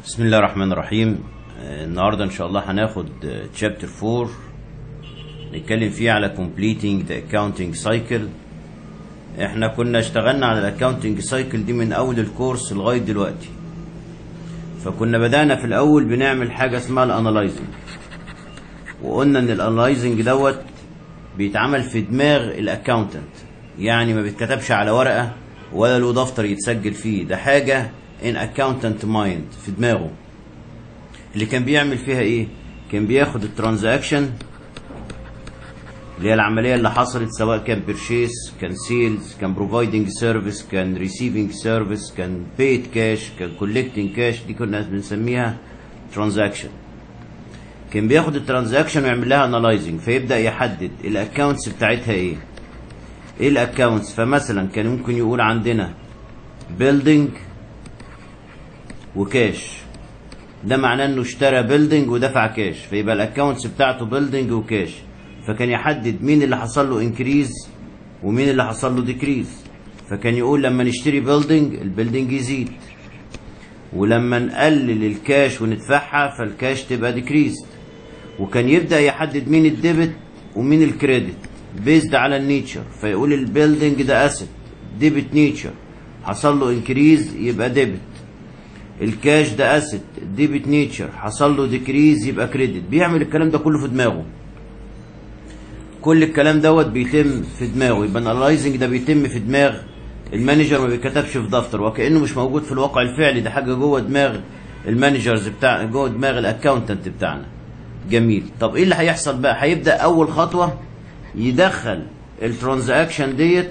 بسم الله الرحمن الرحيم آه، النهارده ان شاء الله هناخد تشابتر 4 نتكلم فيه على completing the accounting cycle احنا كنا اشتغلنا على الاكاونتنج سايكل دي من اول الكورس لغايه دلوقتي فكنا بدانا في الاول بنعمل حاجه اسمها الانالايزنج وقلنا ان الانالايزنج دوت بيتعمل في دماغ الاكاونتنت يعني ما بيتكتبش على ورقه ولا له دفتر يتسجل فيه ده حاجه ان اكاونتنت مايند في دماغه اللي كان بيعمل فيها ايه كان بياخد الترانزاكشن اللي هي العملية اللي حصلت سواء كان بيرشيس كان سيلز كان بروفايدنج سيرفيس كان ريسيفنج سيرفيس كان بيد كاش كان كولكتنج كاش دي كنا بنسميها ترانزاكشن كان بياخد الترانزاكشن ويعمل لها انالايزنج فيبدا يحدد الاكونتس بتاعتها ايه ايه الاكونتس فمثلا كان ممكن يقول عندنا بيلدينج وكاش ده معناه انه اشترى بيلدينج ودفع كاش فيبقى الاكونتس بتاعته بيلدينج وكاش فكان يحدد مين اللي حصل له انكريز ومين اللي حصل له ديكريز فكان يقول لما نشتري بيلدينج البيلدينج يزيد ولما نقلل الكاش وندفعها فالكاش تبقى ديكريز وكان يبدا يحدد مين الديبت ومين الكريدت بيزد على النيتشر فيقول البيلدينج ده اسيت ديبت نيتشر حصل له انكريز يبقى ديبت الكاش ده اسيت ديبت نيتشر حصل له ديكريز يبقى كريدت بيعمل الكلام ده كله في دماغه كل الكلام دوت بيتم في دماغه يبقى الانالايزنج ده بيتم في دماغ المانجر ما بيتكتبش في دفتر وكانه مش موجود في الواقع الفعلي ده حاجه جوه دماغ المانجرز بتاع جوه دماغ الاكاونتنت بتاعنا جميل طب ايه اللي هيحصل بقى هيبدا اول خطوه يدخل الترانزاكشن ديت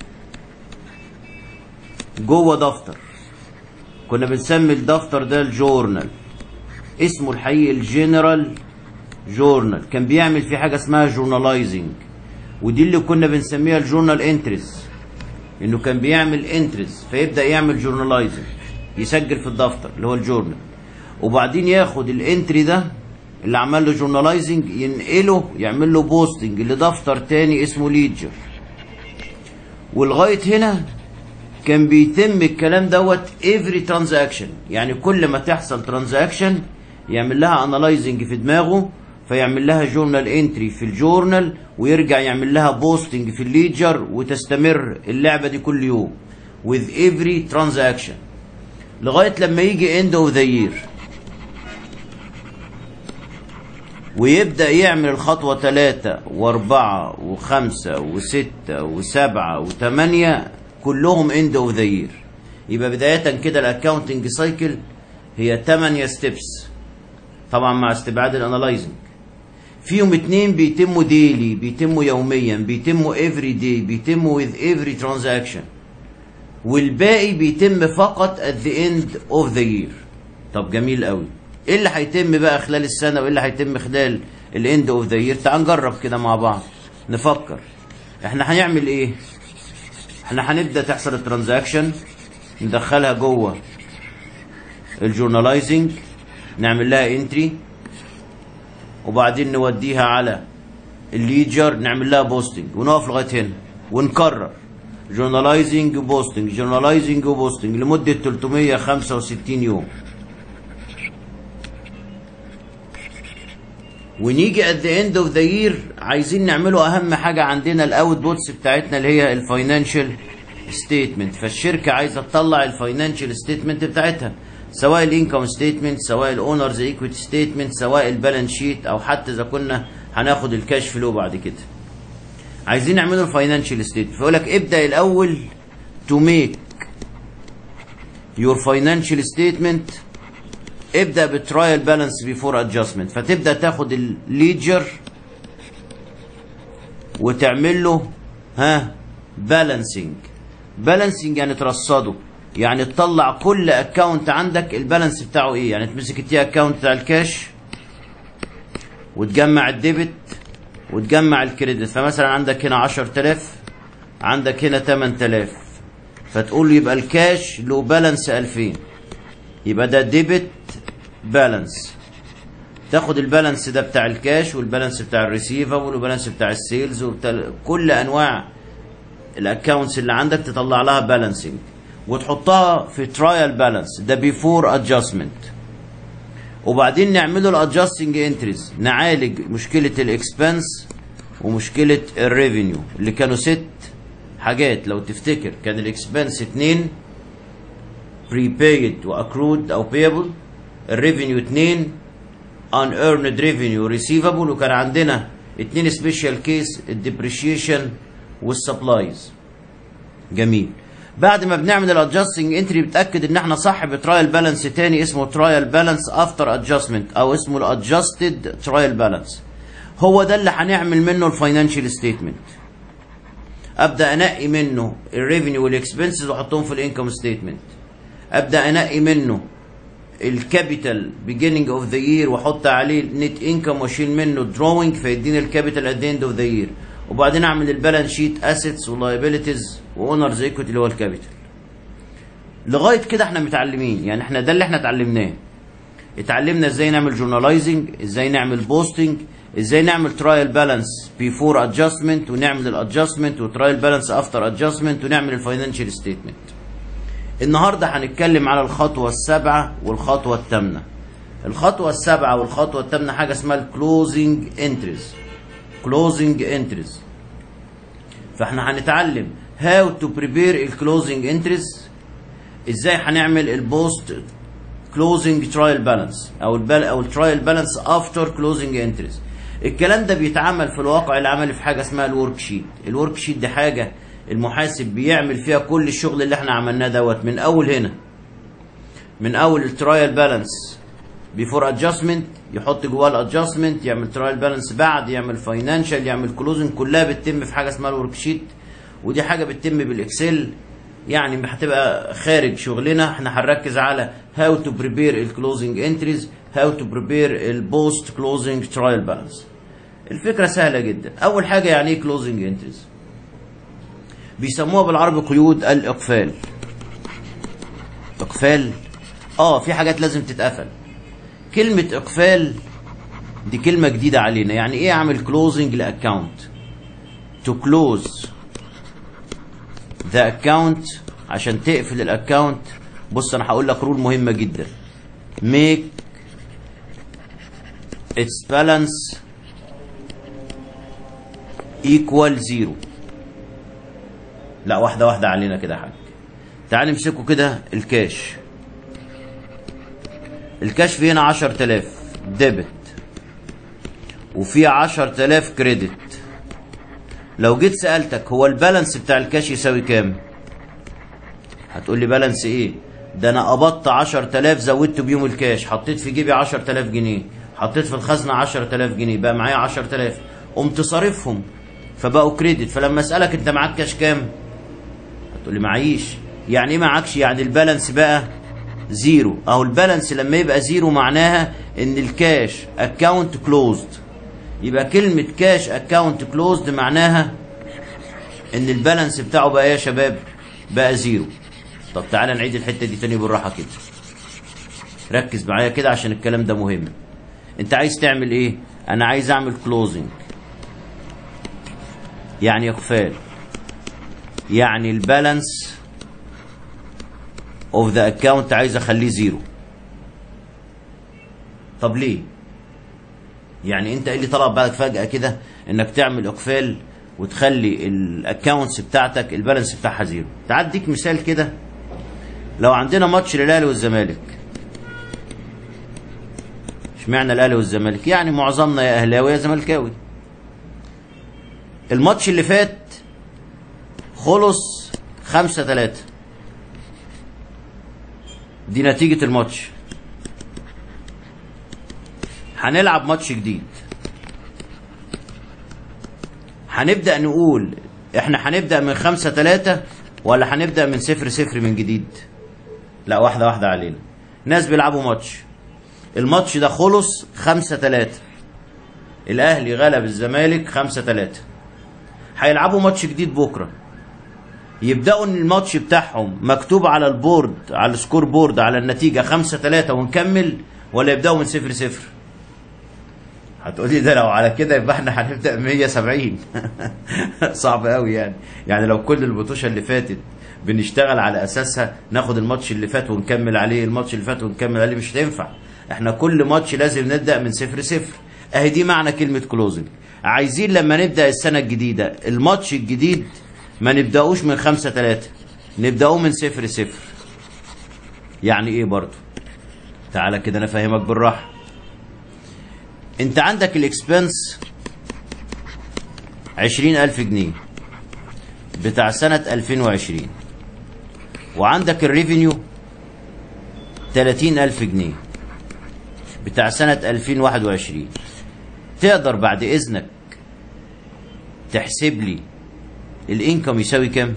جوه دفتر كنا بنسمي الدفتر ده الجورنال اسمه الحقيقي الجنرال جورنال كان بيعمل فيه حاجه اسمها جورناليزنج ودي اللي كنا بنسميها الجورنال انتريز انه كان بيعمل انتريز فيبدا يعمل جورناليزنج يسجل في الدفتر اللي هو الجورنال وبعدين ياخد الانتري ده اللي عمل له جورناليزنج ينقله يعمل له بوستنج لدفتر تاني اسمه ليدجر ولغايه هنا كان بيتم الكلام دوت افري ترانزاكشن يعني كل ما تحصل ترانزاكشن يعمل لها انالايزنج في دماغه فيعمل لها جورنال انتري في الجورنال ويرجع يعمل لها بوستنج في الليجر وتستمر اللعبه دي كل يوم with every transaction لغايه لما يجي end of the year ويبدا يعمل الخطوه ثلاثة وأربعة وخمسة وستة وسبعة وثمانية كلهم end of the year يبقى بداية كده الاكاونتنج سايكل هي 8 ستيبس طبعا مع استبعاد الانالايزنج فيهم اتنين بيتموا ديلي بيتموا يوميا بيتموا افري داي بيتموا with every transaction والباقي بيتم فقط at the end of the year طب جميل قوي ايه اللي هيتم بقى خلال السنه وايه اللي هيتم خلال الاند اوف ذا يير تعال نجرب كده مع بعض نفكر احنا هنعمل ايه احنا هنبدا تحصل الترانزاكشن ندخلها جوه الجورناليزنج نعمل لها انتري وبعدين نوديها على الليجر نعمل لها بوستنج ونقف لغايه هنا ونكرر جورناليزنج وبوستنج جورناليزنج وبوستنج لمده 365 يوم ونيجي ات ذا اند اوف ذا يير عايزين نعمله اهم حاجه عندنا الاوت بوتس بتاعتنا اللي هي الفاينانشال ستيتمنت فالشركه عايزه تطلع الفاينانشال ستيتمنت بتاعتها سواء الانكم ستيتمنت سواء الاونرز ايكويتي ستيتمنت سواء البالانس شيت او حتى اذا كنا هناخد الكاش فلو بعد كده عايزين نعمله الفاينانشال ستيتمنت فيقول لك ابدا الاول تو ميك يور فاينانشال ستيتمنت ابدا بترايل بالانس بيفور ادجستمنت فتبدا تاخد الليجر وتعمل له ها بالانسنج بالانسنج يعني ترصده يعني تطلع كل اكونت عندك البالانس بتاعه ايه يعني تمسك التي اكونت بتاع الكاش وتجمع الديبت وتجمع الكريدت فمثلا عندك هنا 10000 عندك هنا 8000 فتقول له يبقى الكاش له بالانس 2000 يبقى ده ديبت بالانس تاخد البالانس ده بتاع الكاش والبالانس بتاع الريسيفبل والبالانس بتاع السيلز كل انواع الاكونتس اللي عندك تطلع لها بالانسنج وتحطها في ترايل بالانس ده بيفور ادجستمنت وبعدين نعمله الادجستنج انتريز نعالج مشكله الاكسبنس ومشكله الريفينيو اللي كانوا ست حاجات لو تفتكر كان الاكسبنس اتنين prepaid واكرود او payable الريفينيو اتنين unearned revenue receivable وكان عندنا اتنين سبيشال كيس الديبريشيشن والسبلايز جميل بعد ما بنعمل الادجستنج انتري بتاكد ان احنا صح بترايل بالانس تاني اسمه ترايل بالانس افتر ادجستمنت او اسمه الادجستد ترايل بالانس هو ده اللي هنعمل منه الفاينانشال ستيتمنت ابدا انقي منه الريفينيو والاكسبنسز واحطهم في الانكم ستيتمنت ابدا انقي منه الكابيتال بيجيننج اوف ذا يير واحط عليه نت انكم واشيل منه دروينج فيديني الكابيتال ات ذا اند اوف ذا يير وبعدين اعمل البالانس شيت اسيتس ولايبيليتيز واونرز ايكويتي اللي هو الكابيتال لغايه كده احنا متعلمين يعني احنا ده اللي احنا اتعلمناه اتعلمنا ازاي نعمل جورناليزنج ازاي نعمل بوستنج ازاي نعمل ترايل بالانس بيفور ادجستمنت ونعمل الادجستمنت وترايل بالانس افتر ادجستمنت ونعمل الفاينانشال ستيتمنت النهارده هنتكلم على الخطوه السابعه والخطوه الثامنه الخطوه السابعه والخطوه الثامنه حاجه اسمها الكلوزنج انتريز كلوزنج انتريز فاحنا هنتعلم هاو تو بريبير الكلوزنج انتريز ازاي هنعمل البوست كلوزنج ترايل بالانس او البال او الترايل بالانس افتر كلوزنج انتريز الكلام ده بيتعمل في الواقع العملي في حاجه اسمها الورك شيت الورك شيت دي حاجه المحاسب بيعمل فيها كل الشغل اللي احنا عملناه دوت من اول هنا من اول الترايل بالانس بيفور ادجستمنت يحط جواه الادجستمنت يعمل ترايل بالانس بعد يعمل فاينانشال يعمل كلوزنج كلها بتتم في حاجه اسمها الورك شيت ودي حاجه بتتم بالاكسل يعني هتبقى خارج شغلنا احنا هنركز على هاو تو بريبير الكلوزنج انتريز هاو تو بريبير البوست كلوزنج ترايل بالانس الفكره سهله جدا اول حاجه يعني ايه كلوزنج انتريز بيسموها بالعربي قيود الاقفال اقفال اه في حاجات لازم تتقفل كلمة اقفال دي كلمة جديدة علينا يعني ايه اعمل كلوزنج لاكونت تو كلوز ذا اكونت عشان تقفل الاكونت بص انا هقول لك رول مهمة جدا make its balance equal zero لا واحدة واحدة علينا كده يا حاج تعال نمسكه كده الكاش الكاش فيه هنا 10000 ديبت وفيه 10000 كريدت لو جيت سألتك هو البالانس بتاع الكاش يساوي كام هتقول لي بالانس ايه ده انا قبضت 10000 زودت بيهم الكاش حطيت في جيبي 10000 جنيه حطيت في الخزنة 10000 جنيه بقى معايا 10000 قمت صارفهم فبقوا كريدت فلما اسألك انت معاك كاش كام هتقول لي معيش يعني ايه معكش يعني البالانس بقى زيرو اهو البالانس لما يبقى زيرو معناها ان الكاش اكاونت كلوزد يبقى كلمة كاش اكاونت كلوزد معناها ان البالانس بتاعه بقى يا شباب بقى زيرو طب تعالى نعيد الحتة دي تاني بالراحة كده ركز معايا كده عشان الكلام ده مهم انت عايز تعمل ايه انا عايز اعمل كلوزنج يعني اقفال يعني البالانس اوف ذا اكونت عايز اخليه زيرو طب ليه يعني انت ايه اللي طلع بالك فجاه كده انك تعمل اقفال وتخلي الاكونتس بتاعتك البالانس بتاعها زيرو تعال اديك مثال كده لو عندنا ماتش للاهلي والزمالك اشمعنى الاهلي والزمالك يعني معظمنا يا اهلاوي يا زملكاوي الماتش اللي فات خلص خمسة تلاتة دي نتيجة الماتش هنلعب ماتش جديد هنبدأ نقول احنا هنبدأ من خمسة تلاتة ولا هنبدأ من صفر صفر من جديد لا واحدة واحدة علينا ناس بيلعبوا ماتش الماتش ده خلص خمسة تلاتة الأهلي غلب الزمالك خمسة تلاتة هيلعبوا ماتش جديد بكرة يبدأوا ان الماتش بتاعهم مكتوب على البورد على السكور بورد على النتيجة خمسة تلاتة ونكمل ولا يبدأوا من صفر صفر هتقولي ده لو على كده يبقى احنا هنبدأ 170 صعب قوي يعني يعني لو كل البطوشة اللي فاتت بنشتغل على اساسها ناخد الماتش اللي فات ونكمل عليه الماتش اللي فات ونكمل عليه مش هتنفع احنا كل ماتش لازم نبدا من صفر صفر اهي دي معنى كلمه كلوزنج عايزين لما نبدا السنه الجديده الماتش الجديد ما نبداوش من خمسة ثلاثة نبداوه من صفر صفر يعني ايه برضو تعالى كده انا افهمك بالراحه انت عندك الاكسبنس عشرين الف جنيه بتاع سنة 2020 وعندك الريفينيو 30 ألف جنيه بتاع سنة 2021 تقدر بعد إذنك تحسب لي الإنكم يساوي كام؟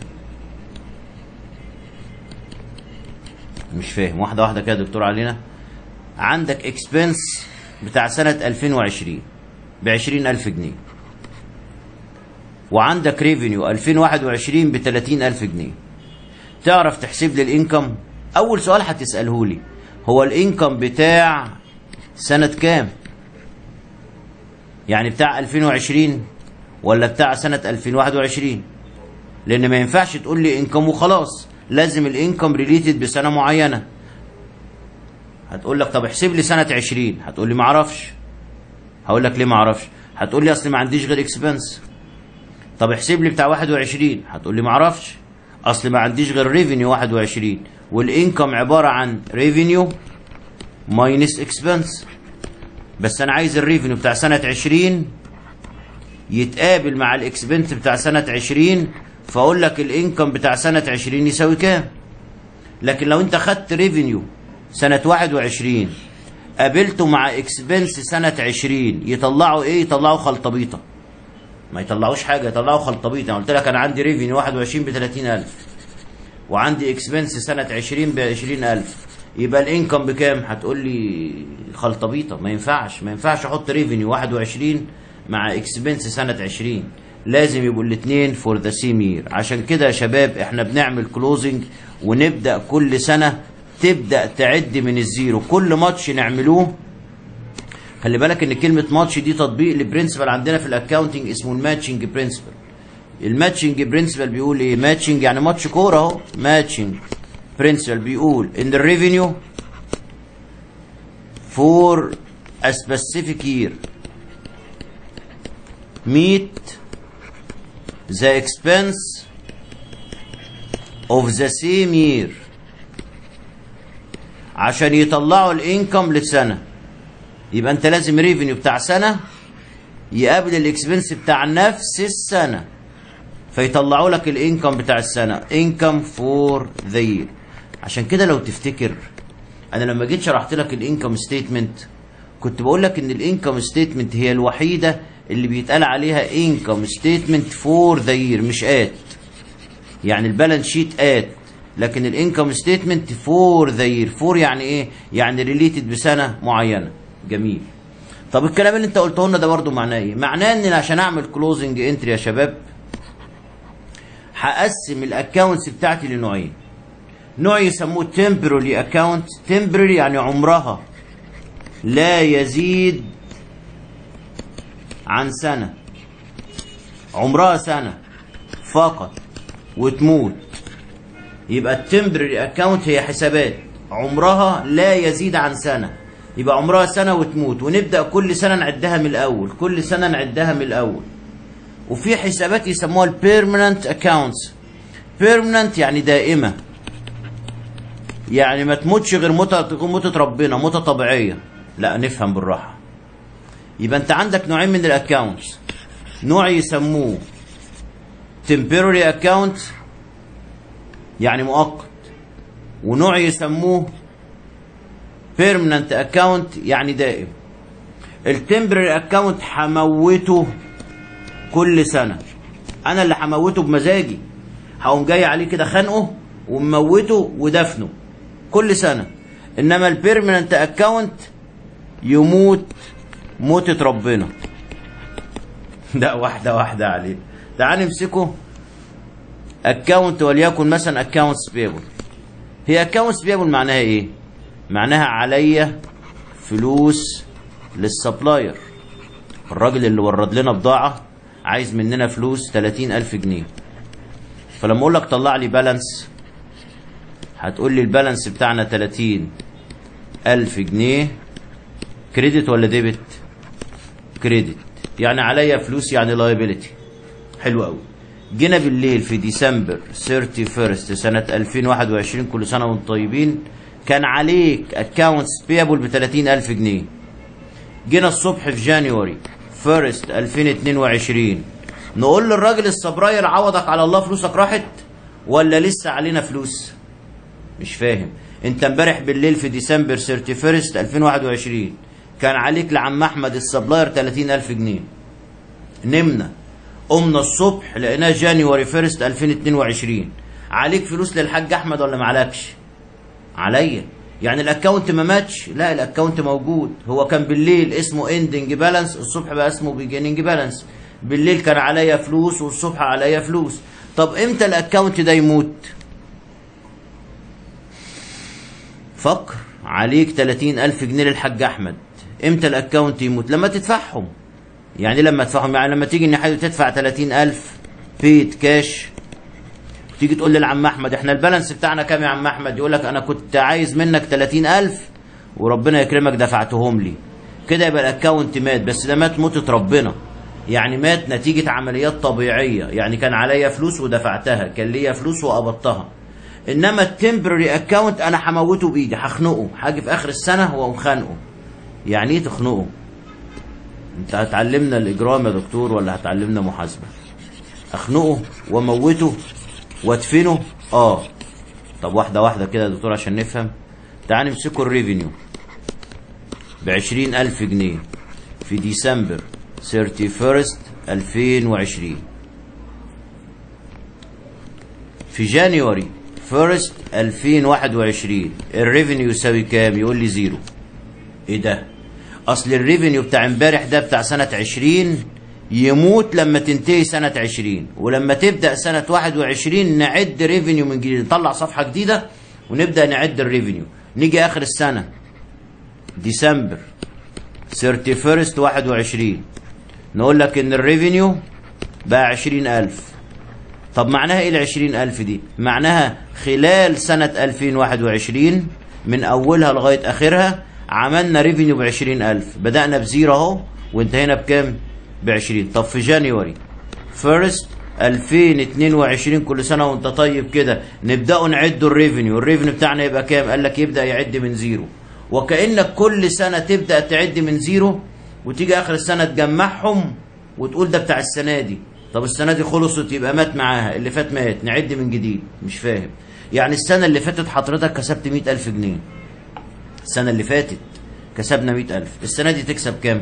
مش فاهم واحدة واحدة كده يا دكتور علينا عندك اكسبنس بتاع سنة 2020 ب 20 ألف جنيه وعندك ريفينيو 2021 ب 30 ألف جنيه تعرف تحسب لي الانكم اول سؤال هتساله لي هو الانكم بتاع سنه كام يعني بتاع 2020 ولا بتاع سنه 2021 لان ما ينفعش تقول لي انكم وخلاص لازم الانكم ريليتد بسنه معينه هتقول لك طب احسب لي سنه 20 هتقول لي ما اعرفش هقول لك ليه ما اعرفش هتقول لي اصل ما عنديش غير اكسبنس طب احسب لي بتاع 21 هتقول لي ما اعرفش اصل ما عنديش غير ريفينيو 21 والانكم عباره عن ريفينيو ماينس اكسبنس بس انا عايز الريفينيو بتاع سنه 20 يتقابل مع الاكسبنس بتاع سنه 20 فاقول لك الانكم بتاع سنه 20 يساوي كام لكن لو انت خدت ريفينيو سنه 21 قابلته مع اكسبنس سنه 20 يطلعوا ايه يطلعوا خلطبيطه ما يطلعوش حاجه يطلعوا خلطبيط انا قلت لك انا عندي ريفينيو 21 ب 30000 وعندي اكسبنس سنه 20 ب 20000 يبقى الانكم بكام هتقول لي خلطبيطه ما ينفعش ما ينفعش احط ريفينيو 21 مع اكسبنس سنه 20 لازم يبقوا الاثنين فور ذا سيم يير عشان كده يا شباب احنا بنعمل كلوزنج ونبدا كل سنه تبدا تعد من الزيرو كل ماتش نعملوه خلي بالك ان كلمه ماتش دي تطبيق لبرنسبل عندنا في الاكاونتنج اسمه الماتشنج برنسبل الماتشنج برنسبل بيقول ايه ماتشنج يعني ماتش كوره اهو ماتشنج برنسبل بيقول ان الريفينيو فور a specific year meet the expense of the same year عشان يطلعوا الانكم للسنه يبقى انت لازم ريفينيو بتاع سنه يقابل الاكسبنس بتاع نفس السنه فيطلعوا لك الانكم بتاع السنه انكم فور ذا يير عشان كده لو تفتكر انا لما جيت شرحت لك الانكم ستيتمنت كنت بقول لك ان الانكم ستيتمنت هي الوحيده اللي بيتقال عليها انكم ستيتمنت فور ذا يير مش ات يعني البالانس شيت ات لكن الانكم ستيتمنت فور ذا يير فور يعني ايه يعني ريليتد بسنه معينه جميل طب الكلام اللي انت قلته لنا ده برضه معناه ايه معناه ان عشان اعمل كلوزنج انتري يا شباب هقسم الاكونتس بتاعتي لنوعين نوع يسموه temporary account temporary يعني عمرها لا يزيد عن سنة عمرها سنة فقط وتموت يبقى التمبرري اكونت هي حسابات عمرها لا يزيد عن سنة يبقى عمرها سنة وتموت ونبدأ كل سنة نعدها من الأول كل سنة نعدها من الأول وفي حسابات يسموها البيرمننت اكونتس بيرمننت يعني دائمة يعني ما تموتش غير موتة تكون موتة ربنا موتة طبيعية لا نفهم بالراحة يبقى انت عندك نوعين من الاكونتس نوع يسموه temporary account يعني مؤقت ونوع يسموه permanent account يعني دائم التمبرري اكونت هموته كل سنة انا اللي هموته بمزاجي هقوم جاي عليه كده خانقه ومموته ودفنه كل سنة انما البيرمننت اكونت يموت موتة ربنا ده واحدة واحدة عليه تعال نمسكه اكونت وليكن مثلا اكونتس بيبل هي اكونتس بيبل معناها ايه معناها عليا فلوس للسبلاير الراجل اللي ورد لنا بضاعة عايز مننا فلوس 30 ألف جنيه فلما أقول لك طلع لي بالانس هتقول لي البالانس بتاعنا 30 ألف جنيه كريدت ولا ديبت كريدت يعني عليا فلوس يعني لايبيليتي حلو قوي جينا بالليل في ديسمبر 31 سنة 2021 كل سنة وانتم طيبين كان عليك اكونتس بيبل ب 30000 جنيه جينا الصبح في جانيوري 1 2022 نقول للراجل السبراير عوضك على الله فلوسك راحت ولا لسه علينا فلوس مش فاهم انت امبارح بالليل في ديسمبر 31 2021 كان عليك لعم احمد السبلاير 30000 جنيه نمنا قمنا الصبح لقيناه جانيوري 1 2022 عليك فلوس للحاج احمد ولا معلكش عليا يعني الاكونت ما ماتش لا الاكونت موجود هو كان بالليل اسمه اندنج بالانس الصبح بقى اسمه بيجيننج بالانس بالليل كان عليا فلوس والصبح عليا فلوس طب امتى الاكونت ده يموت فكر عليك 30000 جنيه للحاج احمد امتى الاكونت يموت لما تدفعهم يعني لما تدفعهم يعني لما تيجي الناحيه تدفع 30000 بيت كاش تيجي تقول للعم احمد احنا البالانس بتاعنا كام يا عم احمد يقول لك انا كنت عايز منك 30000 وربنا يكرمك دفعتهم لي كده يبقى الاكونت مات بس ده مات موتة ربنا يعني مات نتيجة عمليات طبيعية يعني كان عليا فلوس ودفعتها كان ليا فلوس وقبضتها انما التمبرري اكونت انا هموته بايدي هخنقه هاجي في اخر السنة واقوم خانقه يعني ايه تخنقه انت هتعلمنا الاجرام يا دكتور ولا هتعلمنا محاسبة اخنقه واموته وادفنه اه طب واحدة واحدة كده يا دكتور عشان نفهم تعال نمسكوا الريفينيو بعشرين ألف جنيه في ديسمبر 31 2020 في جانيوري 1 2021 الريفينيو يساوي كام يقول لي زيرو ايه ده اصل الريفينيو بتاع امبارح ده بتاع سنة 20 يموت لما تنتهي سنة 20 ولما تبدأ سنة 21 نعد ريفينيو من جديد نطلع صفحة جديدة ونبدأ نعد الريفينيو نيجي آخر السنة ديسمبر 31 21 نقول لك إن الريفينيو بقى 20000 طب معناها إيه ال 20000 دي؟ معناها خلال سنة 2021 من أولها لغاية آخرها عملنا ريفينيو ب 20000 بدأنا بزيرو أهو وانتهينا بكام؟ ب 20 طب في جانيوري 1 2022 كل سنه وانت طيب كده نبداوا نعدوا الريفينيو الريفينيو بتاعنا يبقى كام قال لك يبدا يعد من زيرو وكانك كل سنه تبدا تعد من زيرو وتيجي اخر السنه تجمعهم وتقول ده بتاع السنه دي طب السنه دي خلصت يبقى مات معاها اللي فات مات نعد من جديد مش فاهم يعني السنه اللي فاتت حضرتك كسبت 100000 جنيه السنه اللي فاتت كسبنا 100000 السنه دي تكسب كام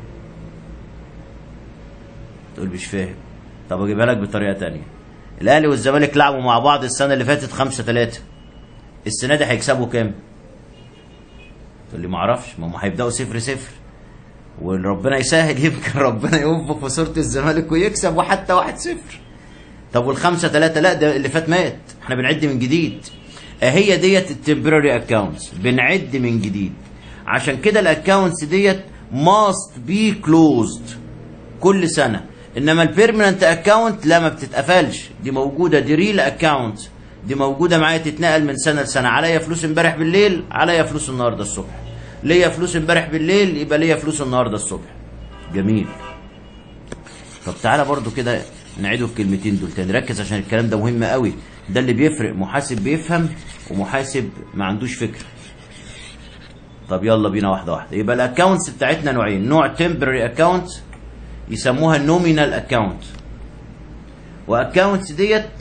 تقول مش فاهم طب اجيبها لك بطريقه تانية الاهلي والزمالك لعبوا مع بعض السنه اللي فاتت 5 3 السنه دي هيكسبوا كام تقول لي ما اعرفش ما هم هيبداوا 0 0 وربنا يسهل يمكن ربنا يوفق في صوره الزمالك ويكسب وحتى 1 0 طب والخمسة ثلاثة لا ده اللي فات مات احنا بنعد من جديد اهي ديت التمبراري اكونتس بنعد من جديد عشان كده الاكونتس ديت must be closed كل سنه انما البيرمننت اكونت لا ما بتتقفلش دي موجوده دي ريل اكونت دي موجوده معايا تتنقل من سنه لسنه عليا فلوس امبارح بالليل عليا فلوس النهارده الصبح ليا فلوس امبارح بالليل يبقى ليا فلوس النهارده الصبح جميل طب تعالى برضو كده نعيدوا الكلمتين دول تاني ركز عشان الكلام ده مهم قوي ده اللي بيفرق محاسب بيفهم ومحاسب ما عندوش فكره طب يلا بينا واحده واحده يبقى الاكونتس بتاعتنا نوعين نوع تمبرري اكونت يسموها نومينال اكونت واكونتس ديت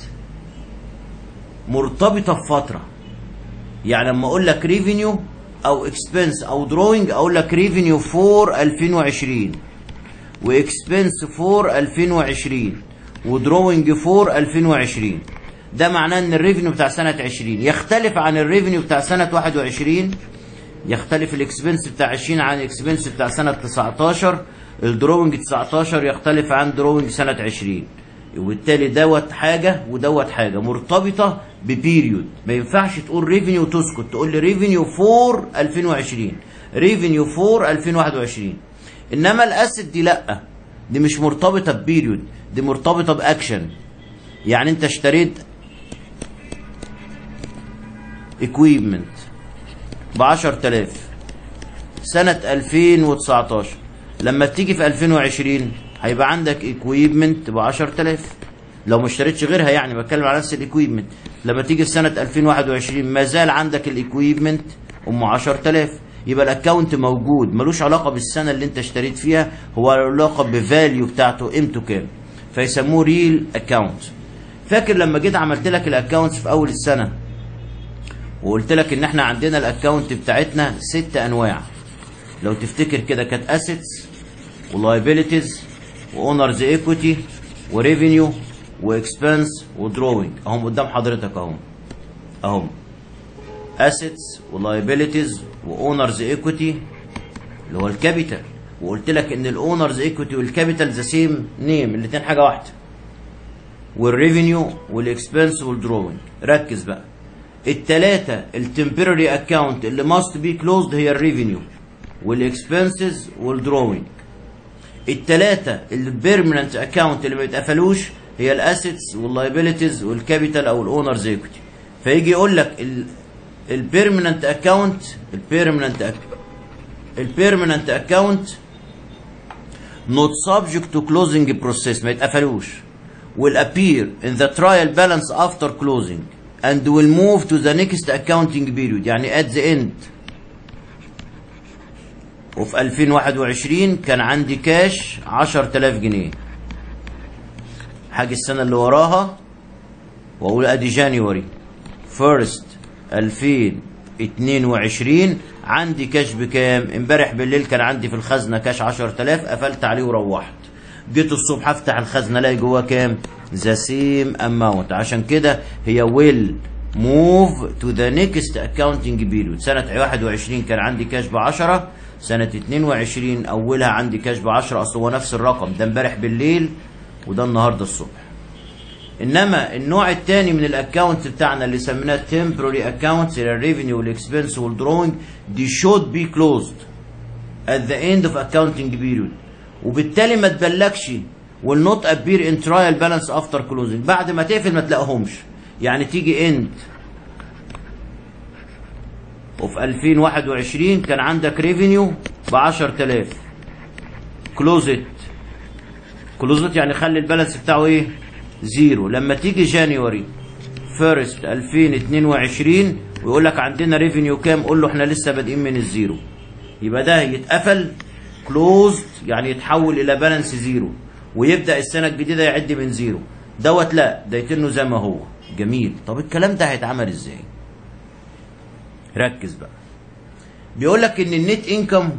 مرتبطه بفتره يعني لما اقول لك ريفينيو او اكسبنس او دروينج اقول لك ريفينيو فور 2020 واكسبنس فور 2020 ودروينج فور 2020 ده معناه ان الريفينيو بتاع سنه 20 يختلف عن الريفينيو بتاع سنه 21 يختلف الاكسبنس بتاع 20 عن الاكسبنس بتاع سنه 19 الدروينج 19 يختلف عن دروينج سنة 20 وبالتالي دوت حاجة ودوت حاجة مرتبطة ببيريود ما ينفعش تقول ريفينيو تسكت تقول لي ريفينيو فور 2020 ريفينيو فور 2021 انما الاسيت دي لا دي مش مرتبطة ببيريود دي مرتبطة باكشن يعني انت اشتريت equipment ب 10000 سنة 2019 لما تيجي في 2020 هيبقى عندك ايكويبمنت ب 10000 لو ما اشتريتش غيرها يعني بتكلم على نفس الايكويبمنت لما تيجي في سنة 2021 ما زال عندك الايكويبمنت ام 10000 يبقى الاكونت موجود ملوش علاقة بالسنة اللي انت اشتريت فيها هو له علاقة بفاليو بتاعته قيمته كام فيسموه ريل اكونت فاكر لما جيت عملت لك الاكونتس في اول السنة وقلت لك ان احنا عندنا الاكونت بتاعتنا ست انواع لو تفتكر كده كانت اسيتس ولايبيليتيز واونرز ايكويتي وريفينيو واكسبنس ودروينج اهم قدام حضرتك اهم اهم اسيتس ولايبيليتيز واونرز ايكويتي اللي هو الكابيتال وقلت لك ان الاونرز ايكويتي والكابيتال ذا سيم نيم الاثنين حاجه واحده والريفينيو والاكسبنس والدروينج ركز بقى التلاتة التمبرري اكاونت اللي ماست بي كلوزد هي الريفينيو والاكسبنسز والدروينج التلاتة البيرمننت اكاونت اللي ما بيتقفلوش هي الاسيتس واللايبيليتيز والكابيتال او الاونرز ايكويتي فيجي يقول لك البيرمننت اكاونت البيرمننت البيرمننت اكاونت not subject to closing process ما يتقفلوش will appear in the trial balance after closing and will move to the next accounting period يعني at the end وفي 2021 كان عندي كاش 10000 جنيه حاجة السنة اللي وراها واقول ادي جانيوري فيرست 2022 عندي كاش بكام امبارح بالليل كان عندي في الخزنة كاش 10000 قفلت عليه وروحت جيت الصبح افتح الخزنة الاقي جواه كام ذا سيم اماونت عشان كده هي ويل موف تو ذا نيكست اكاونتنج بيريود سنة 21 كان عندي كاش ب 10 سنة 22 اولها عندي كاش ب 10 اصل هو نفس الرقم ده امبارح بالليل وده النهارده الصبح انما النوع الثاني من الاكونت بتاعنا اللي سميناه temporary accounts اللي الريفينيو والاكسبنس والدروينج دي should be closed at the end of accounting period وبالتالي ما تبلكش will not appear in trial balance after closing بعد ما تقفل ما تلاقيهمش يعني تيجي end وفي 2021 كان عندك ريفينيو ب 10000 كلوزت كلوزت يعني خلي البالانس بتاعه ايه زيرو لما تيجي جانيوري فيرست 2022 ويقول لك عندنا ريفينيو كام قول له احنا لسه بادئين من الزيرو يبقى ده يتقفل كلوزد يعني يتحول الى بالانس زيرو ويبدا السنه الجديده يعد من زيرو دوت لا ده يتنه زي ما هو جميل طب الكلام ده هيتعمل ازاي ركز بقى بيقول لك ان النت انكم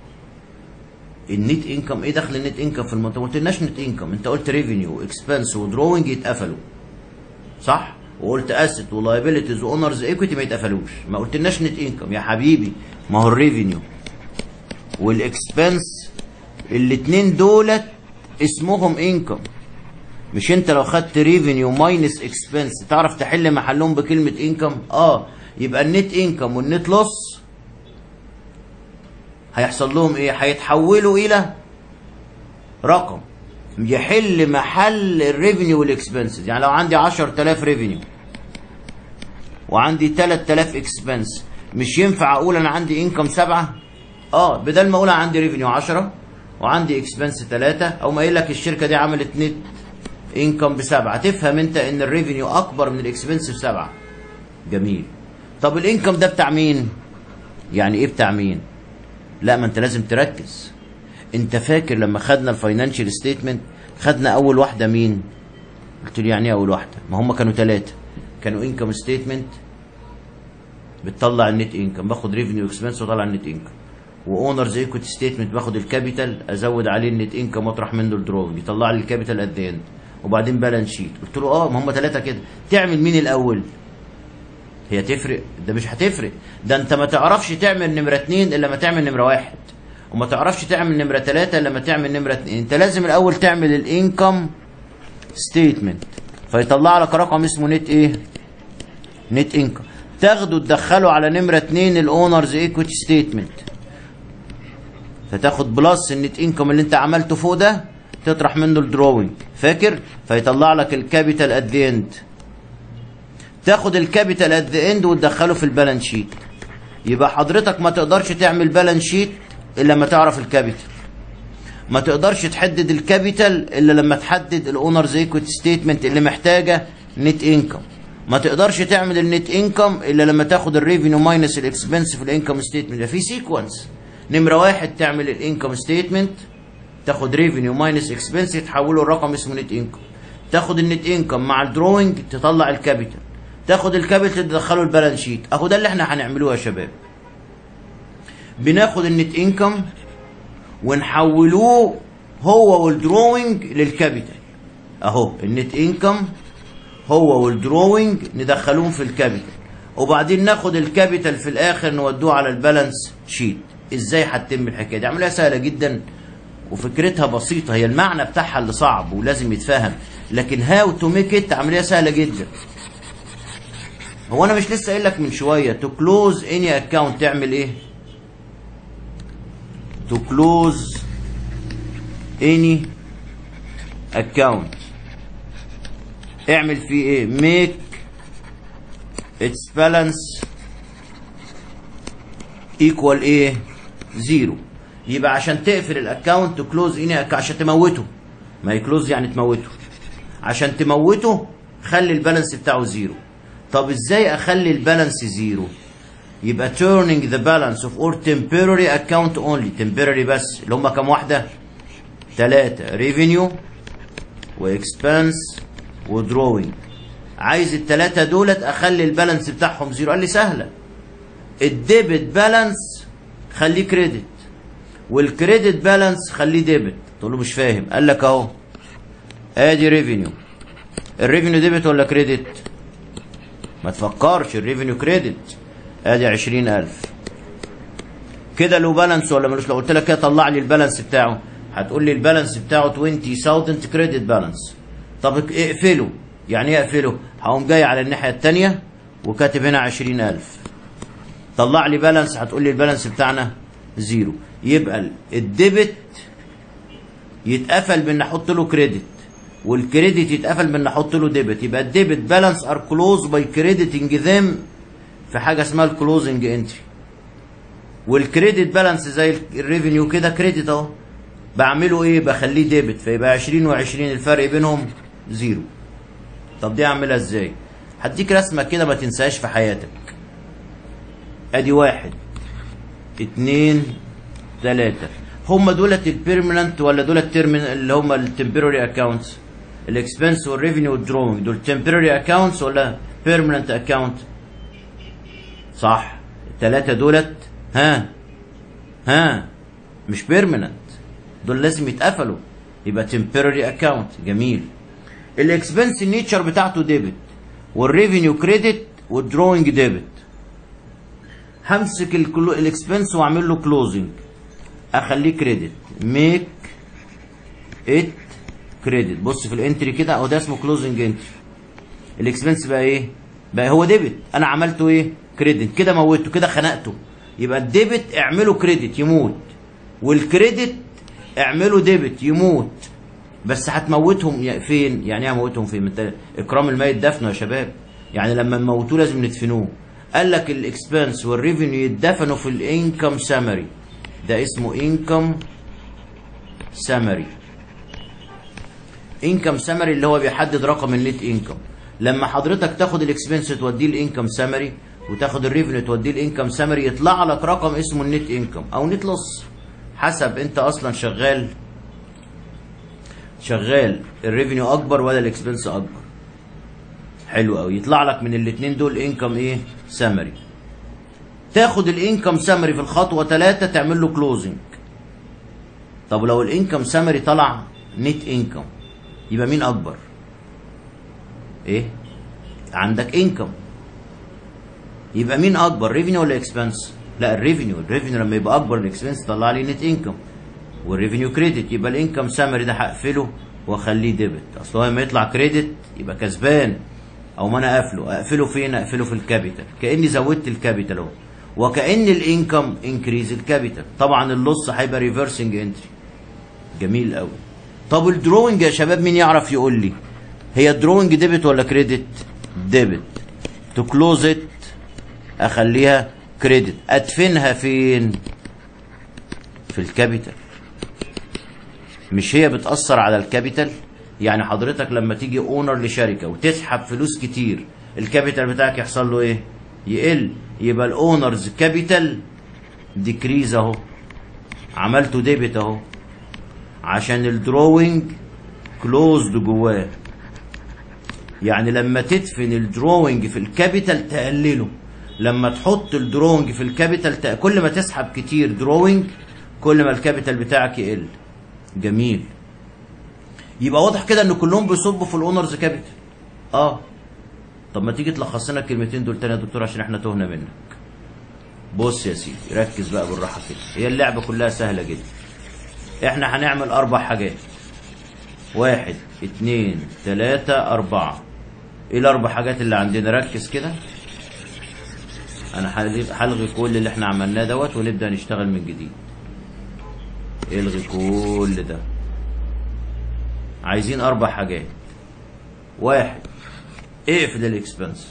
النت انكم ايه دخل النت انكم في المنطقه ما قلتلناش نت انكم انت قلت ريفينيو اكسبنس ودروينج يتقفلوا صح وقلت اسيت ولايبيليتيز واونرز ايكويتي ما يتقفلوش ما قلتلناش نت انكم يا حبيبي ما هو الريفينيو والاكسبنس الاثنين دولت اسمهم انكم مش انت لو خدت ريفينيو ماينس اكسبنس تعرف تحل محلهم بكلمه انكم اه يبقى النت انكم والنت لوس هيحصل لهم ايه هيتحولوا الى رقم يحل محل الريفينيو والاكسبنسز يعني لو عندي 10000 ريفينيو وعندي 3000 اكسبنس مش ينفع اقول انا عندي انكم سبعة اه بدل ما اقول انا عندي ريفينيو 10 وعندي اكسبنس 3 او ما قايل لك الشركه دي عملت نت انكم بسبعة تفهم انت ان الريفينيو اكبر من الاكسبنس بسبعة جميل طب الانكم ده بتاع مين يعني ايه بتاع مين لا ما انت لازم تركز انت فاكر لما خدنا الفاينانشال ستيتمنت خدنا اول واحده مين قلت لي يعني ايه اول واحده ما هم كانوا ثلاثه كانوا انكم ستيتمنت بتطلع النت انكم باخد ريفينيو اكسبنس واطلع النت انكم واونرز ايكويتي ستيتمنت باخد الكابيتال ازود عليه النت انكم واطرح منه الدروج يطلع لي الكابيتال قد ايه وبعدين بالانس شيت قلت له اه ما هم ثلاثه كده تعمل مين الاول هي تفرق ده مش هتفرق ده انت ما تعرفش تعمل نمرة اتنين الا ما تعمل نمرة واحد وما تعرفش تعمل نمرة تلاتة الا ما تعمل نمرة اتنين انت لازم الاول تعمل الانكم ستيتمنت فيطلع لك رقم اسمه نت ايه نت انكم تاخده تدخله على نمرة اتنين الاونرز ايكويتي ستيتمنت فتاخد بلس النت انكم اللي انت عملته فوق ده تطرح منه الدروينج فاكر فيطلع لك الكابيتال ات ذا اند تاخد الكابيتال ات ذا اند وتدخله في البالانس شيت يبقى حضرتك ما تقدرش تعمل بالانس شيت الا لما تعرف الكابيتال ما تقدرش تحدد الكابيتال الا لما تحدد الاونرز ايكويتي ستيتمنت اللي محتاجه نت انكم ما تقدرش تعمل النت انكم الا لما تاخد الريفينيو ماينس الاكسبنس في الانكم ستيتمنت في سيكونس نمره واحد تعمل الانكم ستيتمنت تاخد ريفينيو ماينس اكسبنس تحوله لرقم اسمه نت انكم تاخد النت انكم مع الدروينج تطلع الكابيتال تاخد الكابيتال تدخله البالانس شيت اهو ده اللي احنا هنعملوه يا شباب بناخد النت انكم ونحولوه هو والدروينج للكابيتال اهو النت انكم هو والدروينج ندخلوهم في الكابيتال وبعدين ناخد الكابيتال في الاخر نودوه على البالانس شيت ازاي هتتم الحكايه دي عمليه سهله جدا وفكرتها بسيطه هي المعنى بتاعها اللي صعب ولازم يتفهم لكن هاو تو ميك ات عمليه سهله جدا هو انا مش لسه قايل لك من شويه تو كلوز اني اكونت تعمل ايه to close any account اعمل فيه ايه make its balance equal ايه زيرو يبقى عشان تقفل الاكونت كلوز اني عشان تموته ما يكلوز يعني تموته عشان تموته خلي البالانس بتاعه زيرو طب ازاي اخلي البالانس زيرو يبقى turning the balance of or temporary account only temporary بس اللي هم كام واحدة؟ تلاتة revenue وexpense ودrawing عايز التلاتة دولت أخلي البالانس بتاعهم زيرو قال لي سهلة الديبت بالانس خليه كريدت والكريدت بالانس خليه ديبت تقول له مش فاهم قال لك اهو ادي ريفينيو الريفينيو ديبت ولا كريدت ما تفكرش الريفينيو كريدت ادي عشرين الف كده له بالانس ولا ملوش لو قلت لك كده طلع لي البالانس بتاعه هتقول لي البالانس بتاعه 20000 كريدت بالانس طب اقفله يعني ايه اقفله هقوم جاي على الناحيه الثانيه وكاتب هنا 20000 طلع لي بالانس هتقول لي البالانس بتاعنا زيرو يبقى الديبت يتقفل بان احط له كريدت والكريدت يتقفل بان احط له ديبت يبقى الديبت بالانس ار كلوز باي كريديتنج ذيم في حاجه اسمها الكلوزنج انتري والكريدت بالانس زي الريفينيو كده كريدت اهو بعمله ايه بخليه ديبت فيبقى 20 و20 الفرق بينهم زيرو طب دي اعملها ازاي هديك رسمه كده ما تنساهاش في حياتك ادي واحد اتنين تلاتة هم دولت البيرمننت ولا دولت تيرمين اللي هم التمبراري اكونتس الاكسبنس والريفينيو والدروينج دول تمبراري اكونتس ولا بيرمننت اكونت صح التلاتة دولت ها ها مش بيرمننت دول لازم يتقفلوا يبقى temporary account جميل الاكسبنس النيتشر بتاعته ديبت والريفينيو كريدت والدروينج ديبت همسك الاكسبنس واعمل له كلوزنج اخليه كريدت ميك ات كريدت بص في الانتري كده اهو ده اسمه كلوزنج انتري الاكسبنس بقى ايه بقى هو ديبت انا عملته ايه كريدت كده موته كده خنقته يبقى الديبت اعمله كريدت يموت والكريدت اعمله ديبت يموت بس هتموتهم فين يعني ايه هموتهم فين انت اكرام الميت دفنه يا شباب يعني لما نموتوه لازم ندفنوه قال لك الاكسبنس والريفينيو يتدفنوا في الانكم سامري ده اسمه انكم سامري انكم سامري اللي هو بيحدد رقم النت انكم لما حضرتك تاخد الاكسبنس توديه الانكم سامري وتاخد الريفينيو توديه الانكم سامري يطلع لك رقم اسمه النت انكم او نت لوس حسب انت اصلا شغال شغال الريفينيو اكبر ولا الاكسبنس اكبر حلو قوي يطلع لك من الاثنين دول انكم ايه سامري تاخد الانكم سامري في الخطوه 3 تعمل له كلوزنج طب لو الانكم سامري طلع نت انكم يبقى مين اكبر ايه عندك انكم يبقى مين اكبر ريفينيو ولا اكسبنس لا الريفينيو الريفينيو لما يبقى اكبر الاكسبنس طلع لي نت انكم والريفينيو كريدت يبقى الانكم سامري ده هقفله واخليه ديبت اصل هو لما يطلع كريدت يبقى كسبان او ما انا اقفله اقفله فين اقفله في الكابيتال كاني زودت الكابيتال اهو وكان الانكم انكريز الكابيتال طبعا اللص هيبقى ريفرسنج انتري جميل قوي طب الدروينج يا شباب مين يعرف يقول لي هي الدروينج ديبت ولا كريدت ديبت تو كلوز ات اخليها كريدت ادفنها فين في الكابيتال مش هي بتأثر على الكابيتال يعني حضرتك لما تيجي اونر لشركة وتسحب فلوس كتير الكابيتال بتاعك يحصل له ايه يقل يبقى الاونرز كابيتال ديكريز اهو عملته ديبت اهو عشان الدروينج كلوزد جواه يعني لما تدفن الدروينج في الكابيتال تقلله لما تحط الدروينج في الكابيتال تق... كل ما تسحب كتير دروينج كل ما الكابيتال بتاعك يقل جميل يبقى واضح كده ان كلهم بيصبوا في الاونرز كابيتال اه طب ما تيجي تلخص لنا الكلمتين دول تاني يا دكتور عشان احنا تهنا منك بص يا سيدي ركز بقى بالراحه كده هي اللعبه كلها سهله جدا احنا هنعمل اربع حاجات واحد اتنين تلاتة اربعة ايه الاربع حاجات اللي عندنا ركز كده انا هلغي هلغي كل اللي احنا عملناه دوت ونبدا نشتغل من جديد الغي كل ده عايزين اربع حاجات واحد اقفل الاكسبنس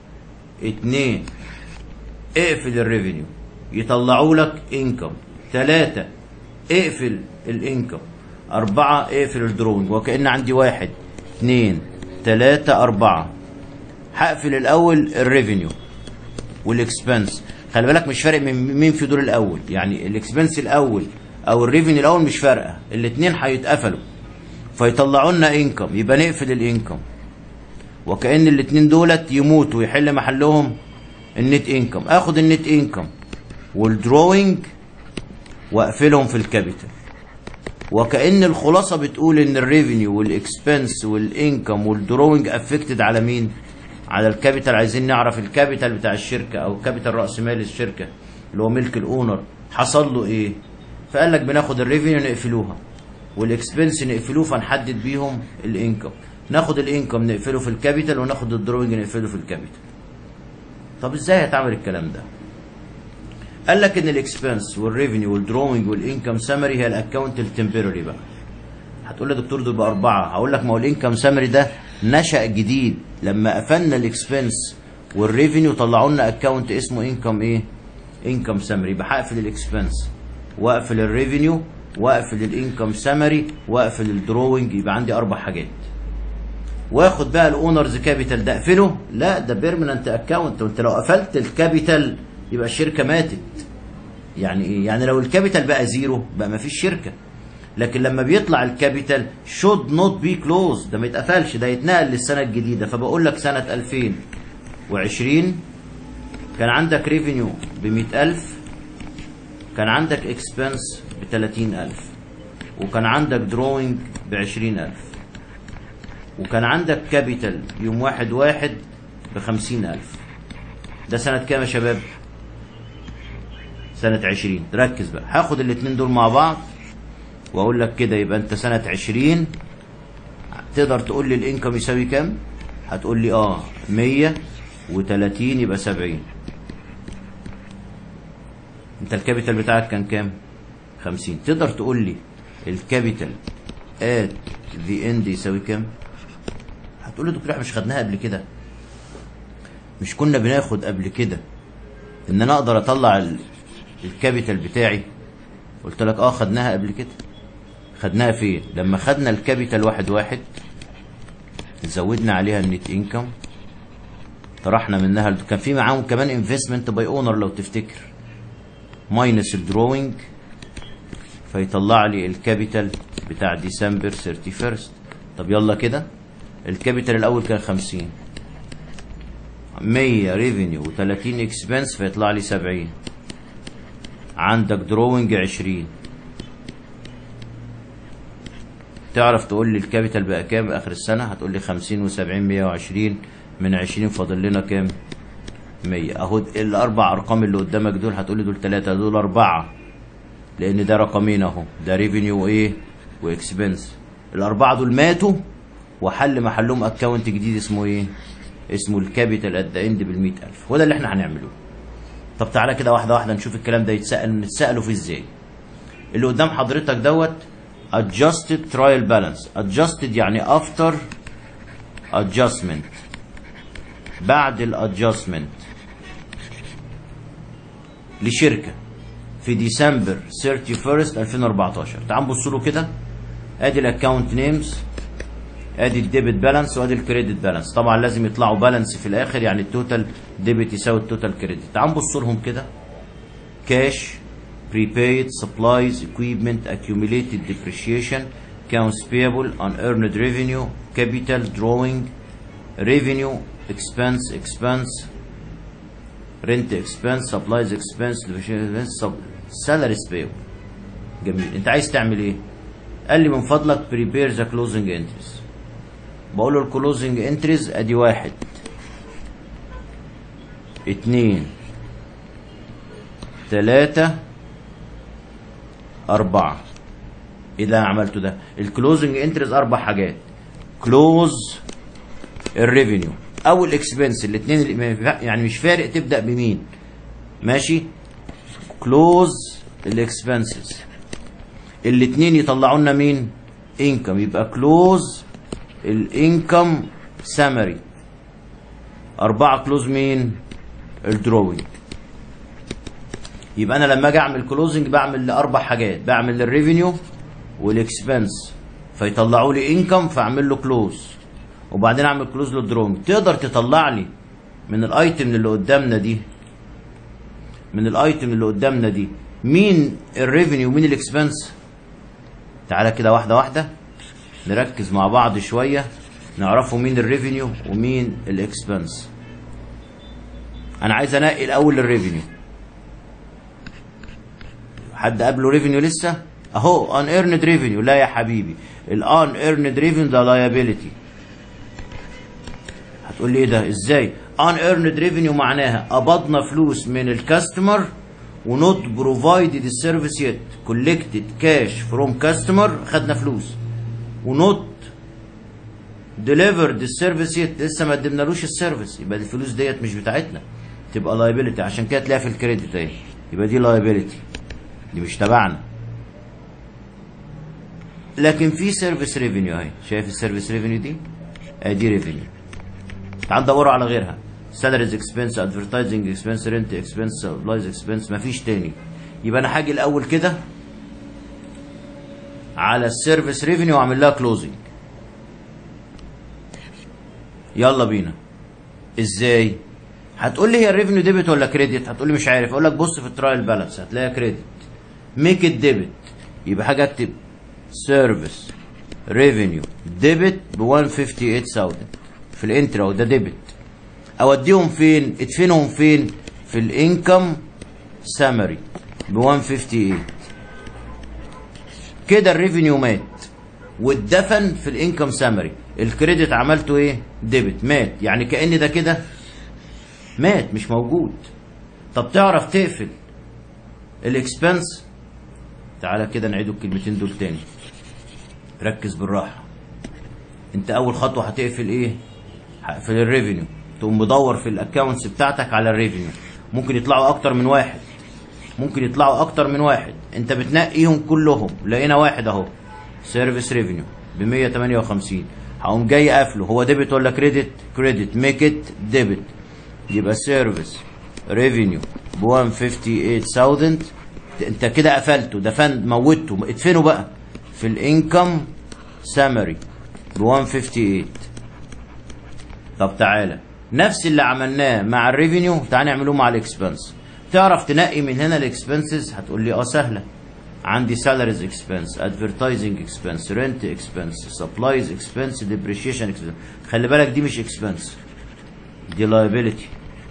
اتنين اقفل الريفينيو يطلعوا لك انكم ثلاثة اقفل الانكم أربعة اقفل الدرونج وكأن عندي واحد اتنين تلاتة أربعة هقفل الأول الريفينيو والاكسبنس خلي بالك مش فارق من مين في دول الأول يعني الاكسبنس الأول أو الريفينيو الأول مش فارقة الاتنين هيتقفلوا فيطلعوا لنا انكم يبقى نقفل الانكم وكأن الاتنين دولت يموتوا يحل محلهم النت انكم اخد النت انكم والدروينج واقفلهم في الكابيتال وكأن الخلاصة بتقول ان الريفينيو والاكسبنس والانكم والدروينج افكتد على مين على الكابيتال عايزين نعرف الكابيتال بتاع الشركة او كابيتال رأس مال الشركة اللي هو ملك الاونر حصل له ايه فقال لك بناخد الريفينيو نقفلوها والاكسبنس نقفلوه فنحدد بيهم الانكم ناخد الانكم نقفله في الكابيتال وناخد الدروينج نقفله في الكابيتال طب ازاي هتعمل الكلام ده قال لك ان الاكسبنس والريفينيو والدروينج والانكم سمري هي الاكونت التمبرري بقى هتقول لي يا دكتور دول باربعه هقول لك ما هو الانكم سمري ده نشا جديد لما قفلنا الاكسبنس والريفينيو طلعوا لنا اكونت اسمه انكم ايه انكم سمري يبقى هقفل الاكسبنس واقفل الريفينيو واقفل الانكم سمري واقفل الدروينج يبقى عندي اربع حاجات واخد بقى الاونرز كابيتال ده اقفله لا ده بيرمننت اكونت وانت لو قفلت الكابيتال يبقى الشركه ماتت يعني ايه يعني لو الكابيتال بقى زيرو بقى ما فيش شركه لكن لما بيطلع الكابيتال شود نوت بي كلوز ده ما يتقفلش ده يتنقل للسنه الجديده فبقول لك سنه 2020 كان عندك ريفينيو ب 100000 كان عندك اكسبنس ب 30000 وكان عندك دروينج ب 20000 وكان عندك كابيتال يوم واحد واحد بخمسين ألف ده سنة كام يا شباب سنة عشرين ركز بقى هاخد الاتنين دول مع بعض واقول لك كده يبقى انت سنة عشرين تقدر تقول لي الانكم يساوي كام هتقول لي اه مية وتلاتين يبقى سبعين انت الكابيتال بتاعك كان كام خمسين تقدر تقول لي الكابيتال at the end يساوي كام هتقول لي دكتور احنا مش خدناها قبل كده مش كنا بناخد قبل كده ان انا اقدر اطلع ال- الكابيتال بتاعي قلت لك اه خدناها قبل كده خدناها فين لما خدنا الكابيتال واحد واحد زودنا عليها النت انكم طرحنا منها كان في معاهم كمان انفستمنت باي اونر لو تفتكر ماينس الدروينج فيطلع لي الكابيتال بتاع ديسمبر 31 طب يلا كده الكابيتال الاول كان 50 100 ريفينيو و30 اكسبنس فيطلع لي 70 عندك دروينج 20 تعرف تقول لي الكابيتال بقى كام اخر السنه هتقول لي 50 و70 120 من 20 فاضل لنا كام 100 اهو الاربع ارقام اللي قدامك دول هتقول لي دول ثلاثه دول اربعه لان ده رقمين اهو ده ريفينيو وايه واكسبنس الاربعه دول ماتوا وحل محلهم اكونت جديد اسمه ايه اسمه الكابيتال ات ذا اند بال 100000 وده اللي احنا هنعمله طب تعالى كده واحده واحده نشوف الكلام ده يتسال نتساله فيه ازاي اللي قدام حضرتك دوت adjusted trial balance adjusted يعني after adjustment بعد الادجستمنت لشركه في ديسمبر 31 2014 تعال نبص له كده ادي الاكونت نيمز ادي الديبت بالانس وادي الكريدت بالانس طبعا لازم يطلعوا بالانس في الاخر يعني التوتال ديبت يساوي التوتال كريدت تعال نبص لهم كده كاش prepaid supplies equipment accumulated depreciation accounts payable unearned revenue capital drawing revenue expense expense rent expense supplies expense depreciation expense sub- salaries payable جميل انت عايز تعمل ايه قال لي من فضلك prepare the closing entries بقول له الكلوزنج انتريز ادي واحد اتنين تلاتة أربعة ايه اللي انا عملته ده الكلوزنج انتريز اربع حاجات كلوز الريفينيو او الاكسبنس الاثنين اللي يعني مش فارق تبدا بمين ماشي كلوز الاكسبنسز الاثنين يطلعوا لنا مين انكم يبقى كلوز الانكم سامري أربعة كلوز مين الدروينج يبقى أنا لما أجي أعمل كلوزنج بعمل لأربع حاجات بعمل الريفينيو والإكسبنس فيطلعوا لي انكم فأعمل له كلوز وبعدين أعمل كلوز للدروينج تقدر تطلع لي من الأيتم اللي قدامنا دي من الأيتم اللي قدامنا دي مين الريفينيو ومين الإكسبنس تعالى كده واحدة واحدة نركز مع بعض شوية نعرفوا مين الريفينيو ومين الاكسبنس انا عايز انقي الاول الريفينيو حد قبله ريفينيو لسه اهو ان ايرند ريفينيو لا يا حبيبي الان ايرند ريفينيو ده لايبيليتي هتقول لي ايه ده ازاي ان ايرند ريفينيو معناها قبضنا فلوس من الكاستمر ونوت بروفايدد السيرفيس يت كولكتد كاش فروم كاستمر خدنا فلوس ونوت ديليفرد السيرفيس يت لسه ما قدمنالوش السيرفيس يبقى دي الفلوس ديت مش بتاعتنا تبقى لايبيليتي عشان كده تلاقيها في الكريدت اهي يبقى دي لايبيليتي دي مش تبعنا لكن في سيرفيس ريفينيو اهي شايف السيرفيس ريفينيو دي ادي ريفينيو تعال ندوروا على غيرها سالاريز اكسبنس ادفرتايزنج اكسبنس رنت اكسبنس سبلايز اكسبنس مفيش تاني يبقى انا هاجي الاول كده على السيرفيس ريفينيو واعمل لها كلوزنج يلا بينا ازاي هتقول لي هي الريفينيو ديبت ولا كريدت هتقول لي مش عارف اقول لك بص في الترايل بالانس هتلاقيها كريدت ميك ات ديبت يبقى حاجه اكتب سيرفيس ريفينيو ديبت ب 158000 في الانترا وده ديبت اوديهم فين ادفنهم فين في الانكم سامري ب 158 كده الريفينيو مات واتدفن في الانكم سامري الكريدت عملته ايه ديبت مات يعني كأن ده كده مات مش موجود طب تعرف تقفل الاكسبنس تعالى كده نعيدوا الكلمتين دول تاني ركز بالراحه انت اول خطوه هتقفل ايه هقفل الريفينيو تقوم مدور في الاكونتس بتاعتك على الريفينيو ممكن يطلعوا اكتر من واحد ممكن يطلعوا اكتر من واحد انت بتنقيهم كلهم لقينا واحد اهو سيرفيس ريفينيو ب 158 هقوم جاي قافله هو ديبت ولا كريدت كريدت ميك ات ديبت يبقى سيرفيس ريفينيو ب 158000 انت كده قفلته دفن موته ادفنه بقى في الانكم سامري ب 158 طب تعالى نفس اللي عملناه مع الريفينيو تعالى نعمله مع الاكسبنس تعرف تنقي من هنا الاكسبنسز هتقول لي اه سهله عندي سالاريز اكسبنس ادفرتايزنج اكسبنس رنت اكسبنس سبلايز اكسبنس ديبريشيشن اكسبنس خلي بالك دي مش اكسبنس دي لايبيليتي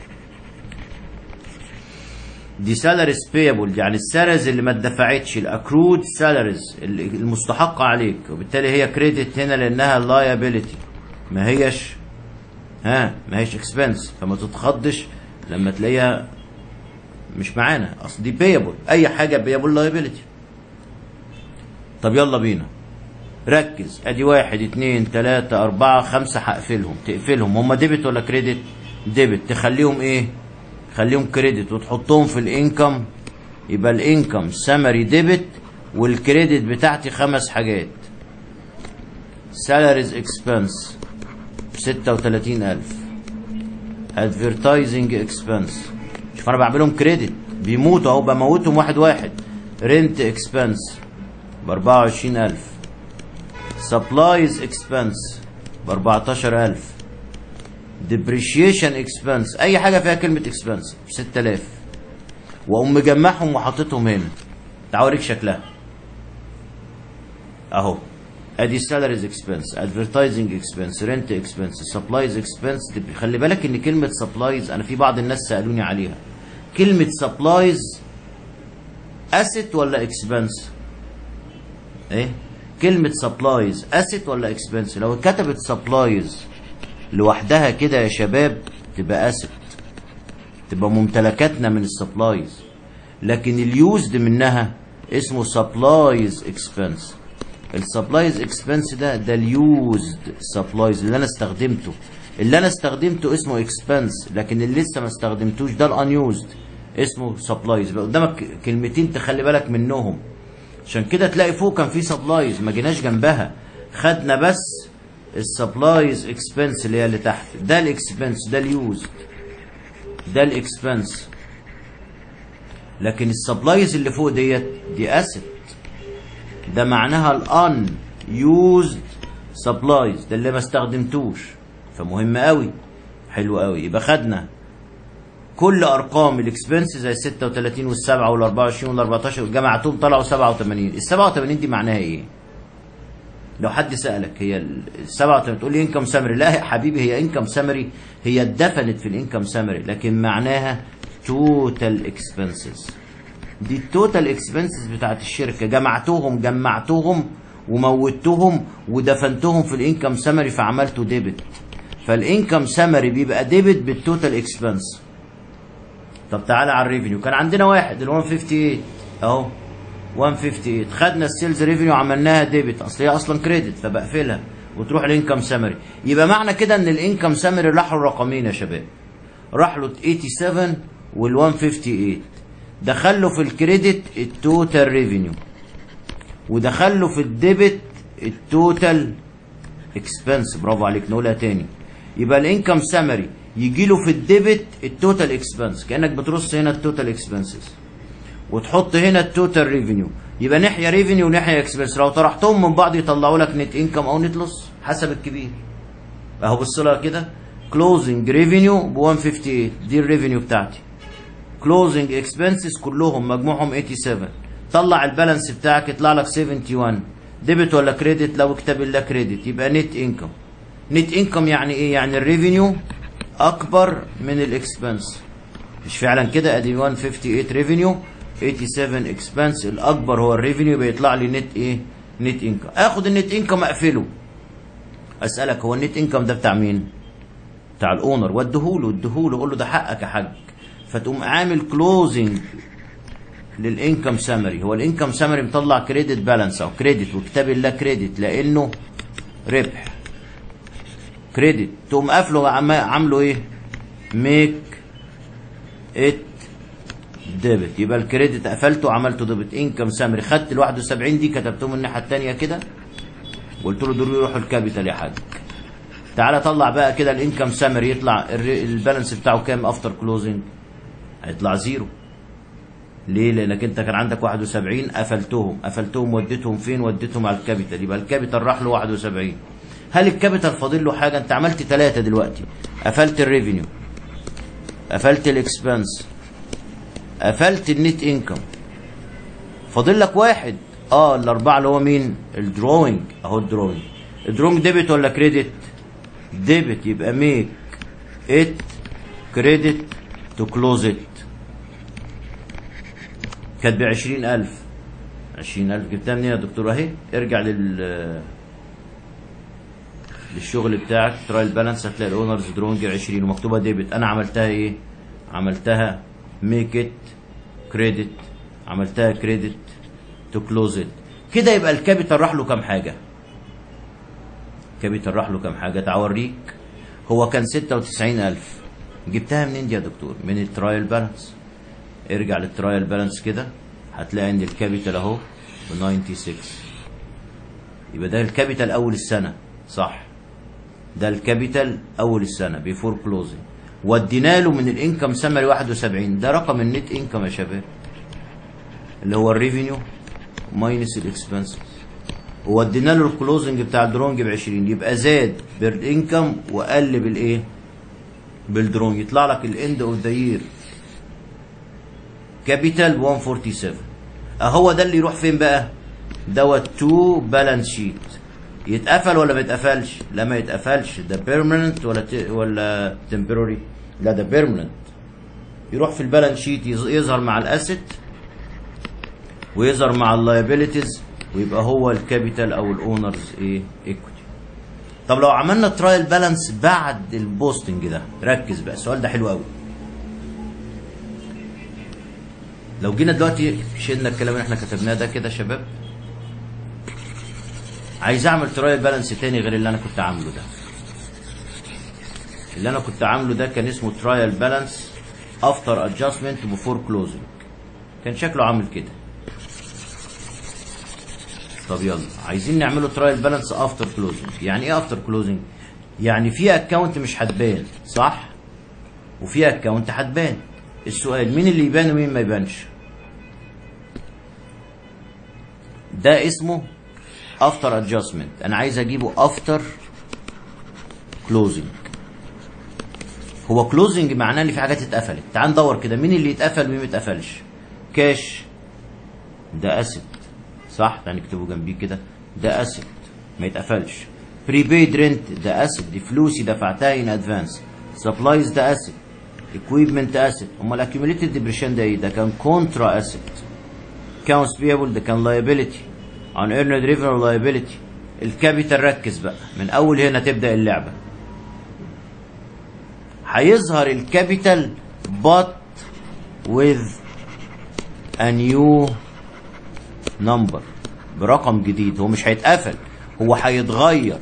دي سالاريز بيبل يعني السالاريز اللي ما اتدفعتش الاكرود سالاريز المستحقه عليك وبالتالي هي كريدت هنا لانها لايبيليتي ما هيش ها ما هيش اكسبنس فما تتخضش لما تلاقيها مش معانا اصل دي بيبل اي حاجه بيبل لايبيليتي طب يلا بينا ركز ادي واحد اتنين تلاتة اربعة خمسة هقفلهم تقفلهم هما ديبت ولا كريدت ديبت تخليهم ايه خليهم كريدت وتحطهم في الانكم يبقى الانكم سمري ديبت والكريدت بتاعتي خمس حاجات سالاريز اكسبنس ستة وتلاتين ألف ادفرتايزنج اكسبنس شوف انا بعملهم كريدت بيموتوا اهو بموتهم واحد واحد رنت اكسبنس ب 24000 سبلايز اكسبنس ب 14000 ديبريشيشن اكسبنس اي حاجه فيها كلمه اكسبنس ب 6000 واقوم مجمعهم وحاططهم هنا تعال اوريك شكلها اهو ادي سالاريز اكسبنس ادفرتايزنج اكسبنس رنت اكسبنس سبلايز اكسبنس خلي بالك ان كلمه سبلايز انا في بعض الناس سالوني عليها كلمه سبلايز اسيت ولا اكسبنس ايه كلمه سبلايز اسيت ولا اكسبنس لو اتكتبت سبلايز لوحدها كده يا شباب تبقى اسيت تبقى ممتلكاتنا من السبلايز لكن اليوزد منها اسمه سبلايز اكسبنس السبلايز اكسبنس ده ده اليوزد سبلايز اللي انا استخدمته اللي انا استخدمته اسمه اكسبنس لكن اللي لسه ما استخدمتوش ده الانيوزد اسمه سبلايز بقى قدامك كلمتين تخلي بالك منهم عشان كده تلاقي فوق كان في سبلايز ما جيناش جنبها خدنا بس السبلايز اكسبنس اللي هي اللي تحت ده الاكسبنس ده اليوزد ده الاكسبنس لكن السبلايز اللي فوق ديت دي اسيت ده معناها الان يوزد سبلايز ده اللي ما استخدمتوش فمهم قوي حلو قوي يبقى خدنا كل ارقام الاكسبنس زي ال 36 وال 7 وال 24 وال 14 جمعتهم طلعوا 87 ال 87 دي معناها ايه؟ لو حد سالك هي ال 87 تقول لي انكم سمري لا يا حبيبي هي انكم سمري هي اتدفنت في الانكم سمري لكن معناها توتال اكسبنسز دي التوتال اكسبنسز بتاعت الشركه جمعتهم جمعتهم وموتهم ودفنتهم في الانكم سمري فعملته ديبت فالانكم سمري بيبقى ديبت بالتوتال اكسبنس طب تعالى على الريفينيو كان عندنا واحد ال 158 اهو 158 خدنا السيلز ريفينيو عملناها ديبت اصل هي اصلا كريدت فبقفلها وتروح الانكم سمري يبقى معنى كده ان الانكم سمري راح له رقمين يا شباب راح له 87 وال 158 دخل له في الكريدت التوتال ريفينيو ودخل له في الديبت التوتال اكسبنس برافو عليك نقولها تاني يبقى الانكم سمري يجي له في الديبت التوتال اكسبنس كانك بترص هنا التوتال اكسبنسز وتحط هنا التوتال ريفينيو يبقى ناحيه ريفينيو وناحيه اكسبنس لو طرحتهم من بعض يطلعوا لك نت انكم او نت لوس حسب الكبير اهو بص لها كده كلوزنج ريفينيو ب 158 دي الريفينيو بتاعتي كلوزنج اكسبنسز كلهم مجموعهم 87 طلع البالانس بتاعك يطلع لك 71 ديبت ولا كريدت لو اكتب لك كريدت يبقى نت انكم نت انكم يعني ايه يعني الريفينيو اكبر من الاكسبنس مش فعلا كده ادي 158 ريفينيو 87 اكسبنس الاكبر هو الريفينيو بيطلع لي نت ايه نت انكم اخد النت انكم اقفله اسالك هو النت انكم ده بتاع مين بتاع الاونر واديهوله اديهوله قول له ده حقك يا حاج فتقوم عامل كلوزنج للانكم سمري هو الانكم سمري مطلع كريدت بالانس او كريدت وكتاب الله كريدت لانه ربح كريدت تقوم قافله عامله ايه ميك ات ديبت يبقى الكريدت قفلته وعملته ديبت انكم سمري خدت ال 71 دي كتبتهم الناحيه الثانيه كده قلت له دول يروحوا الكابيتال يا حاج تعالى طلع بقى كده الانكم سمري يطلع البالانس بتاعه كام افتر كلوزنج هيطلع زيرو ليه لانك انت كان عندك 71 قفلتهم قفلتهم وديتهم فين وديتهم على الكابيتال يبقى الكابيتال راح له 71 هل الكابيتال فاضل له حاجه انت عملت ثلاثه دلوقتي قفلت الريفينيو قفلت الاكسبنس قفلت النت انكم فاضل لك واحد اه الاربعه اللي هو مين الدروينج اهو الدروينج الدروينج ديبت ولا كريدت ديبت يبقى ميك ات كريدت تو كلوز ات كانت ب 20000 20000 جبتها منين يا دكتور اهي ارجع لل للشغل بتاعك ترايل بالانس هتلاقي الاونرز درونج 20 ومكتوبه ديبت انا عملتها ايه عملتها ميك ات كريدت عملتها كريدت تو كلوز ات كده يبقى الكابيتال راح له كام حاجه الكابيتال راح له كام حاجه تعوريك هو كان 96000 جبتها منين دي يا دكتور من الترايل بالانس ارجع للترايل بالانس كده هتلاقي عند الكابيتال اهو ب 96 يبقى ده الكابيتال اول السنه صح ده الكابيتال اول السنه بيفور كلوزنج ودينا له من الانكم سمري 71 ده رقم النت انكم يا شباب اللي هو الريفينيو ماينس الاكسبنسز وودينا له الكلوزنج بتاع الدرونج ب 20 يبقى زاد بالانكم وقل بالايه بالدرونج يطلع لك الاند اوف ذا يير كابيتال 147 اهو ده اللي يروح فين بقى دوت تو بالانس شيت يتقفل ولا ما يتقفلش لا ما يتقفلش ده بيرمننت ولا ت... ولا تمبروري لا ده بيرمننت يروح في البالانس شيت يظ- يظهر مع الاسيت ويظهر مع اللايبيليتيز ويبقى هو الكابيتال او الاونرز ايه ايكويتي طب لو عملنا ترايل بالانس بعد البوستنج ده ركز بقى السؤال ده حلو قوي لو جينا دلوقتي شلنا الكلام اللي احنا كتبناه ده كده يا شباب عايز اعمل ترايل بالانس تاني غير اللي انا كنت عامله ده اللي انا كنت عامله ده كان اسمه ترايل بالانس افتر ادجستمنت بفور كلوزنج كان شكله عامل كده طب يلا عايزين نعمله ترايل بالانس افتر كلوزنج يعني ايه افتر كلوزنج يعني في اكونت مش هتبان صح وفي اكونت هتبان السؤال مين اللي يبان ومين ما يبانش ده اسمه افتر ادجستمنت انا عايز اجيبه افتر كلوزنج هو كلوزنج معناه ان في حاجات اتقفلت تعال ندور كده مين اللي اتقفل ومين ما اتقفلش كاش ده اسيت صح تعال نكتبه جنبيه كده ده اسيت ما يتقفلش بريبيد رنت ده اسيت دي فلوسي دفعتها ان ادفانس سبلايز ده اسيت اكويبمنت اسيت امال اكيوميليتد ديبريشن ده ايه ده كان كونترا اسيت accounts payable ده كان liability unearned revenue liability الكابيتال ركز بقى من اول هنا تبدا اللعبه هيظهر الكابيتال but with a new number برقم جديد هو مش هيتقفل هو هيتغير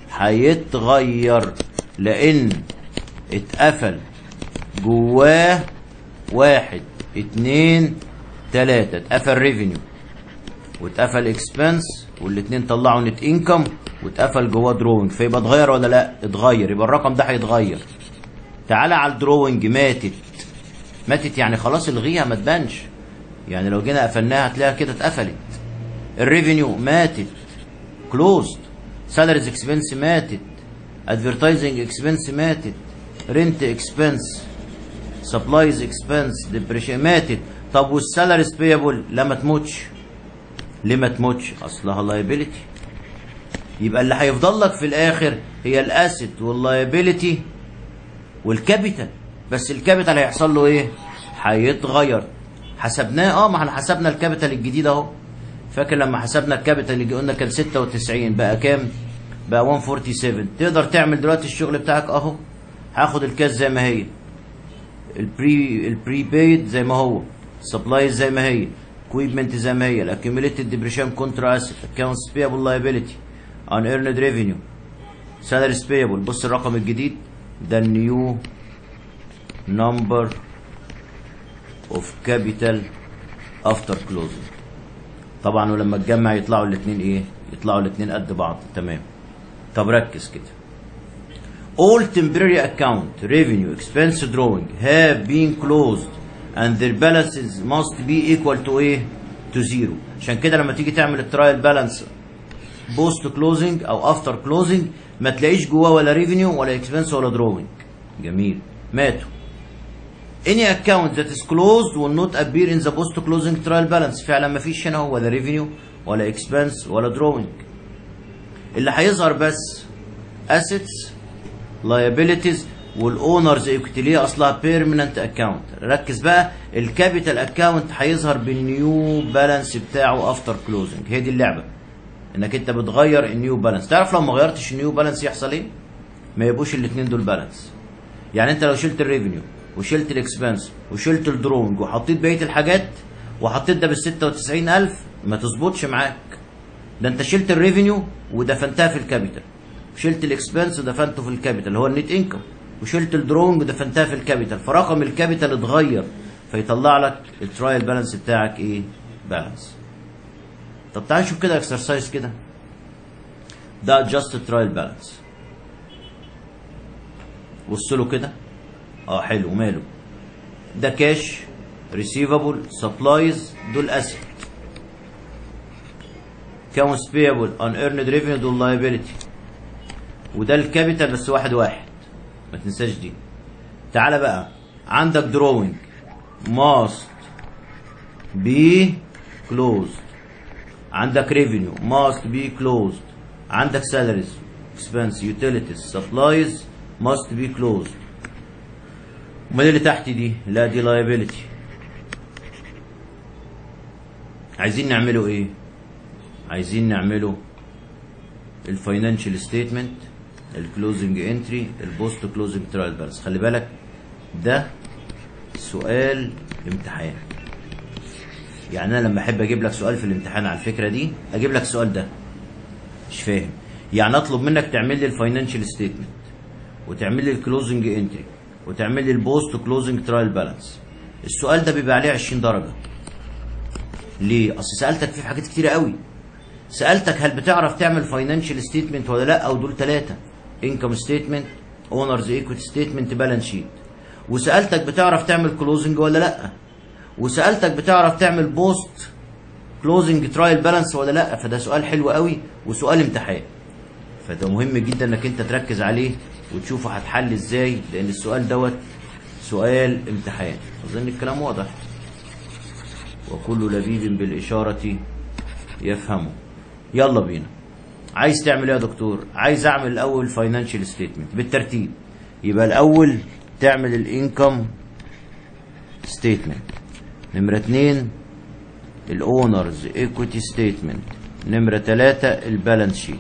هيتغير لان اتقفل جواه واحد اتنين تلاتة اتقفل ريفينيو واتقفل اكسبنس والاتنين طلعوا نت انكم واتقفل جواه دروينج فيبقى اتغير ولا لا اتغير يبقى الرقم ده هيتغير تعالى على الدروينج ماتت ماتت يعني خلاص الغيها ما تبانش يعني لو جينا قفلناها هتلاقيها كده اتقفلت الريفينيو ماتت كلوزد سالاريز اكسبنس ماتت ادفرتايزنج اكسبنس ماتت رنت اكسبنس سبلايز اكسبنس ديبريشن ماتت طب والسالاريز بيبل لا ما تموتش ليه ما تموتش اصلها لايبيليتي يبقى اللي هيفضل لك في الاخر هي الاسيت واللايبيليتي والكابيتال بس الكابيتال هيحصل له ايه هيتغير حسبناه اه ما احنا حسبنا الكابيتال الجديد اهو فاكر لما حسبنا الكابيتال اللي قلنا كان 96 بقى كام بقى 147 تقدر تعمل دلوقتي الشغل بتاعك اهو هاخد الكاس زي ما هي البري البري بيد زي ما هو سبلايز زي ما هي equipment زي ما هي الاكيوميليتد ديبريشن كونترا اسيت accounts payable liability unearned revenue salaries payable بص الرقم الجديد ده النيو number of capital after closing طبعا ولما تجمع يطلعوا الاثنين ايه يطلعوا الاثنين قد بعض تمام طب ركز كده all temporary account revenue expense drawing have been closed and their balances must be equal to ايه to zero عشان كده لما تيجي تعمل الترايل بالانس بوست كلوزنج او افتر كلوزنج ما تلاقيش جواه ولا ريفينيو ولا اكسبنس ولا دروينج جميل ماتوا any account that is closed will not appear in the post closing trial balance فعلا ما فيش هنا ولا ريفينيو ولا اكسبنس ولا دروينج اللي هيظهر بس assets liabilities والاونرز ايكويتي اللي هي اصلها بيرمننت اكونت ركز بقى الكابيتال اكونت هيظهر بالنيو بالانس بتاعه افتر كلوزنج هي دي اللعبه انك انت بتغير النيو بالانس تعرف لو ما غيرتش النيو بالانس يحصل ايه ما يبقوش الاثنين دول بالانس يعني انت لو شلت الريفينيو وشلت الاكسبنس وشلت الدرونج وحطيت بقيه الحاجات وحطيت ده بال 96000 ما تظبطش معاك ده انت شلت الريفينيو ودفنتها في الكابيتال شلت الاكسبنس ودفنته في الكابيتال اللي هو النت انكم وشلت الدرونج ودفنتها في الكابيتال فرقم الكابيتال اتغير فيطلع لك الترايل بالانس بتاعك ايه بالانس طب تعال نشوف كده اكسرسايز كده ده ادجست ترايل بالانس بص له كده اه حلو ماله ده كاش ريسيفابل سبلايز دول اسيت كاونتس بيبل ان ايرند ريفينيو دول لايبيلتي وده الكابيتال بس واحد واحد ما تنساش دي تعالى بقى عندك دروينج ماست بي كلوزد عندك ريفينيو ماست بي كلوزد عندك سالاريز اكسبنس يوتيليتيز سبلايز ماست بي كلوزد امال اللي تحت دي لا دي لايبيلتي عايزين نعمله ايه عايزين نعمله الفاينانشال ستيتمنت الكلوزنج انتري البوست كلوزنج ترايل بالانس خلي بالك ده سؤال امتحان يعني انا لما احب اجيب لك سؤال في الامتحان على الفكره دي اجيب لك السؤال ده مش فاهم يعني اطلب منك تعمل لي الفاينانشال ستيتمنت وتعمل لي الكلوزنج انتري وتعمل لي البوست كلوزنج ترايل بالانس السؤال ده بيبقى عليه 20 درجه ليه اصل سالتك فيه حاجات كتيره قوي سالتك هل بتعرف تعمل فاينانشال ستيتمنت ولا لا او دول ثلاثه انكم ستيتمنت اونرز ايكويتي ستيتمنت بالانس شيت وسالتك بتعرف تعمل كلوزنج ولا لا وسالتك بتعرف تعمل بوست كلوزنج ترايل بالانس ولا لا فده سؤال حلو قوي وسؤال امتحان فده مهم جدا انك انت تركز عليه وتشوفه هتحل ازاي لان السؤال دوت سؤال امتحان اظن الكلام واضح وكل لبيب بالاشاره يفهمه يلا بينا عايز تعمل ايه يا دكتور عايز اعمل الاول فاينانشال ستيتمنت بالترتيب يبقى الاول تعمل الانكم ستيتمنت نمرة اتنين الاونرز ايكويتي ستيتمنت نمرة تلاتة البالانس شيت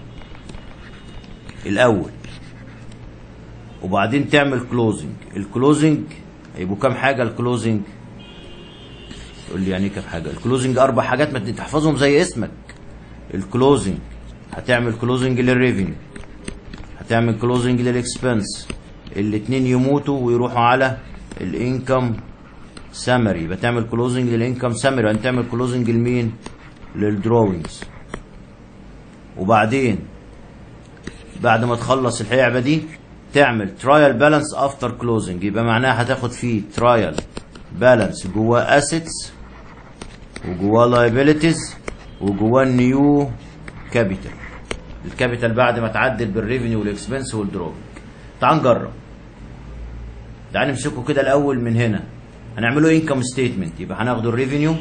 الاول وبعدين تعمل كلوزنج الكلوزنج هيبقوا كام حاجة الكلوزنج تقول لي يعني ايه كام حاجة الكلوزنج اربع حاجات ما تحفظهم زي اسمك الكلوزنج هتعمل كلوزنج للريفينيو هتعمل كلوزنج للاكسبنس الاتنين يموتوا ويروحوا على الانكم سامري يبقى تعمل كلوزنج للانكم سامري يعني تعمل كلوزنج لمين للدروينجز وبعدين بعد ما تخلص اللعبه دي تعمل ترايل بالانس افتر كلوزنج يبقى معناها هتاخد فيه ترايل بالانس جواه اسيتس وجواه لايبيليتيز وجواه النيو كابيتال الكابيتال بعد ما تعدل بالريفينيو والاكسبنس والدروينج تعال نجرب تعال نمسكه كده الاول من هنا هنعمله انكم ستيتمنت يبقى هناخده الريفينيو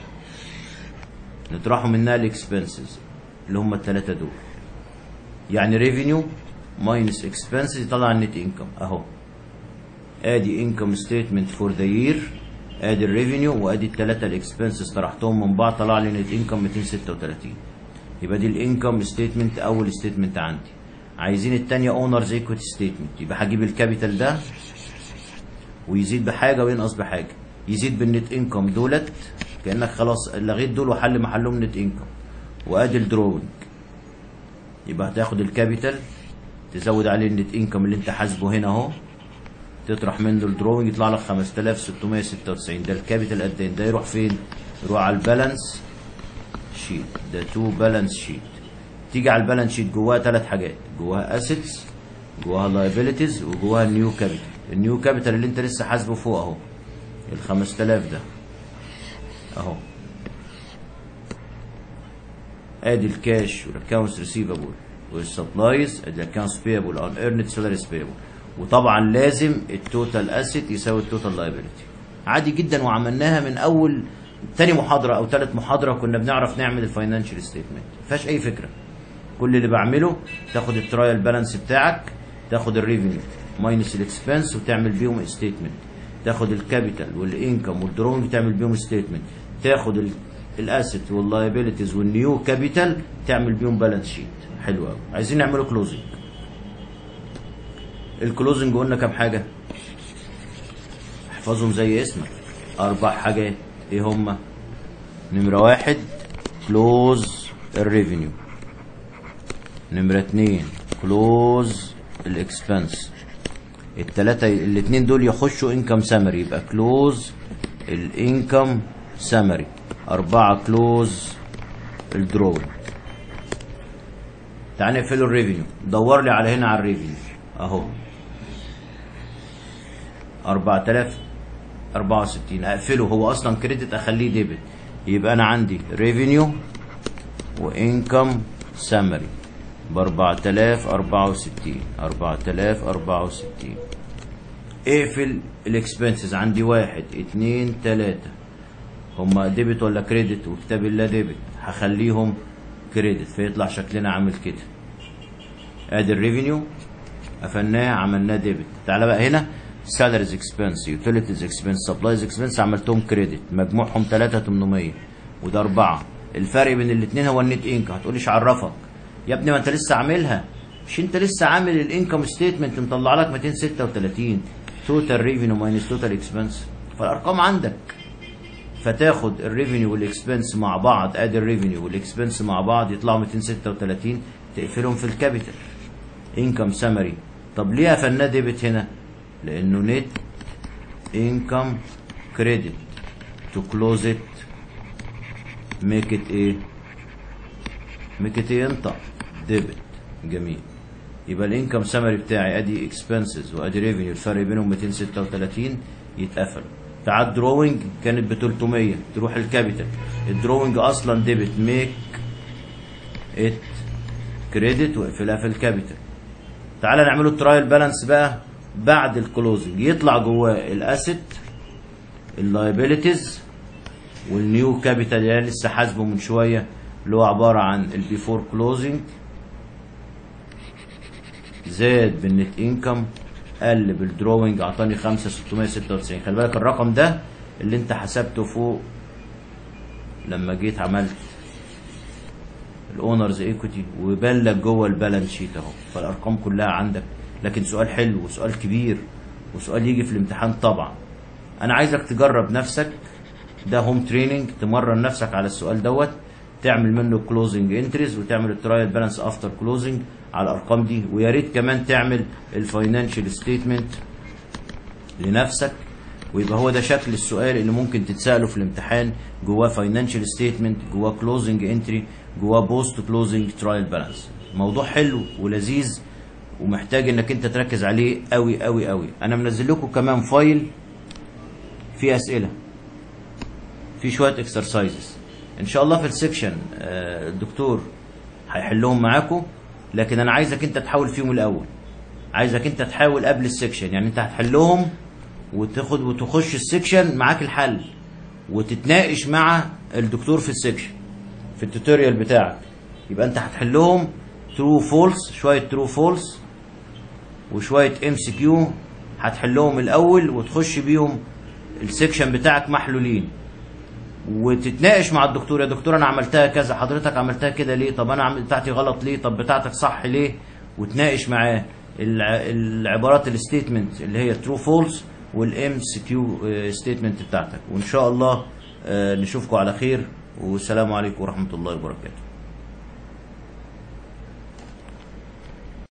نطرحه منها الاكسبنسز اللي هم الثلاثه دول يعني ريفينيو ماينس اكسبنسز يطلع النت انكم اهو ادي انكم ستيتمنت فور ذا يير ادي الريفينيو وادي الثلاثه الاكسبنسز طرحتهم من بعض طلع لي نت انكم 236 يبقى دي الانكم ستيتمنت اول ستيتمنت عندي عايزين الثانيه اونرز ايكويتي ستيتمنت يبقى هجيب الكابيتال ده ويزيد بحاجه وينقص بحاجه يزيد بالنت انكم دولت كانك خلاص لغيت دول وحل محلهم نت انكم وادي الدروينج يبقى هتاخد الكابيتال تزود عليه النت انكم اللي انت حاسبه هنا اهو تطرح منه الدروينج يطلع لك 5696 ده الكابيتال قد ايه ده يروح فين يروح على البالانس شيت ده تو بالانس شيت تيجي على البالانس شيت جواها ثلاث حاجات جواها اسيتس جواها لايبيليتيز وجواها النيو كابيتال النيو كابيتال اللي انت لسه حاسبه فوق اهو ال 5000 ده اهو ادي الكاش والاكونتس ريسيفبل والسبلايز ادي الاكونتس بيبل اون ايرند سالاريز بيبل وطبعا لازم التوتال اسيت يساوي التوتال لايبيلتي عادي جدا وعملناها من اول تاني محاضره او ثالث محاضره كنا بنعرف نعمل الفاينانشال ستيتمنت ما فيهاش اي فكره كل اللي بعمله تاخد الترايل بالانس بتاعك تاخد الريفينيو ماينس الاكسبنس وتعمل بيهم ستيتمنت تاخد الكابيتال والانكم والدروينج تعمل بيهم ستيتمنت تاخد الاسيت واللايبيلتيز والنيو كابيتال تعمل بيهم بالانس شيت حلو قوي عايزين نعمله كلوزنج الكلوزنج قلنا كام حاجه احفظهم زي اسمك اربع حاجات ايه هما نمره واحد كلوز الريفينيو نمره اتنين كلوز الاكسبنس التلاتة الاتنين دول يخشوا انكم سامري يبقى كلوز الانكم سامري أربعة كلوز الدروينج تعال نقفله الريفينيو دور لي على هنا على الريفينيو اهو 4064 اقفله هو اصلا كريدت اخليه ديبت يبقى انا عندي ريفينيو وانكم سامري ب 4064 4064 اقفل الاكسبنسز عندي واحد اتنين تلاتة هما ديبت ولا كريدت وكتاب الله ديبت هخليهم كريدت فيطلع شكلنا عامل كده ادي الريفينيو قفلناه عملناه ديبت تعالى بقى هنا سالاريز اكسبنس يوتيليتيز اكسبنس سبلايز اكسبنس عملتهم كريدت مجموعهم 3800 وده 4 الفرق بين الاثنين هو النت انكم هتقولي ايش عرفك يا ابني ما انت لسه عاملها مش انت لسه عامل الانكم ستيتمنت مطلع لك 236 توتال ريفينيو ماينس توتال اكسبنس فالارقام عندك فتاخد الريفينيو والاكسبنس مع بعض ادي الريفينيو والاكسبنس مع بعض يطلعوا 236 تقفلهم في الكابيتال انكم سمري طب ليه قفلناه ديبت هنا لانه نت انكم كريدت تو كلوز ات ميك ات ايه ميك ات ايه انت ديبت جميل يبقى الانكم سمري بتاعي ادي اكسبنسز وادي ريفينيو الفرق بينهم 236 يتقفل تعال دروينج كانت ب 300 تروح الكابيتال الدروينج اصلا ديبت ميك ات كريدت واقفلها في الكابيتال تعالى نعمله الترايل بالانس بقى بعد الكلوزنج يطلع جواه الاسيت اللايبيليتيز والنيو كابيتال اللي أنا لسه حاسبه من شويه اللي هو عباره عن البيفور كلوزنج زاد بالنت انكم قل بالدروينج اعطاني 5696 خلي بالك الرقم ده اللي انت حسبته فوق لما جيت عملت الاونرز ايكوتي وبان لك جوه البالانس شيت اهو فالارقام كلها عندك لكن سؤال حلو وسؤال كبير وسؤال يجي في الامتحان طبعا انا عايزك تجرب نفسك ده هوم تريننج تمرن نفسك على السؤال دوت تعمل منه كلوزنج انتريز وتعمل الترايل بالانس افتر كلوزنج على الارقام دي ويا ريت كمان تعمل الفاينانشال ستيتمنت لنفسك ويبقى هو ده شكل السؤال اللي ممكن تتساله في الامتحان جواه فاينانشال ستيتمنت جواه كلوزنج انتري جواه بوست كلوزنج ترايل بالانس موضوع حلو ولذيذ ومحتاج انك انت تركز عليه قوي قوي قوي انا منزل لكم كمان فايل فيه اسئله في شويه اكسرسايزز ان شاء الله في السكشن آه، الدكتور هيحلهم معاكم لكن انا عايزك انت تحاول فيهم الاول عايزك انت تحاول قبل السكشن يعني انت هتحلهم وتاخد وتخش السكشن معاك الحل وتتناقش مع الدكتور في السكشن في التوتوريال بتاعك يبقى انت هتحلهم ترو فولس شويه ترو فولس وشويه ام سي كيو هتحلهم الاول وتخش بيهم السكشن بتاعك محلولين وتتناقش مع الدكتور يا دكتور انا عملتها كذا حضرتك عملتها كده ليه طب انا عملت بتاعتي غلط ليه طب بتاعتك صح ليه وتناقش معاه الع- العبارات الستيتمنت اللي هي ترو فولس والام سي كيو ستيتمنت بتاعتك وان شاء الله آه، نشوفكم على خير والسلام عليكم ورحمه الله وبركاته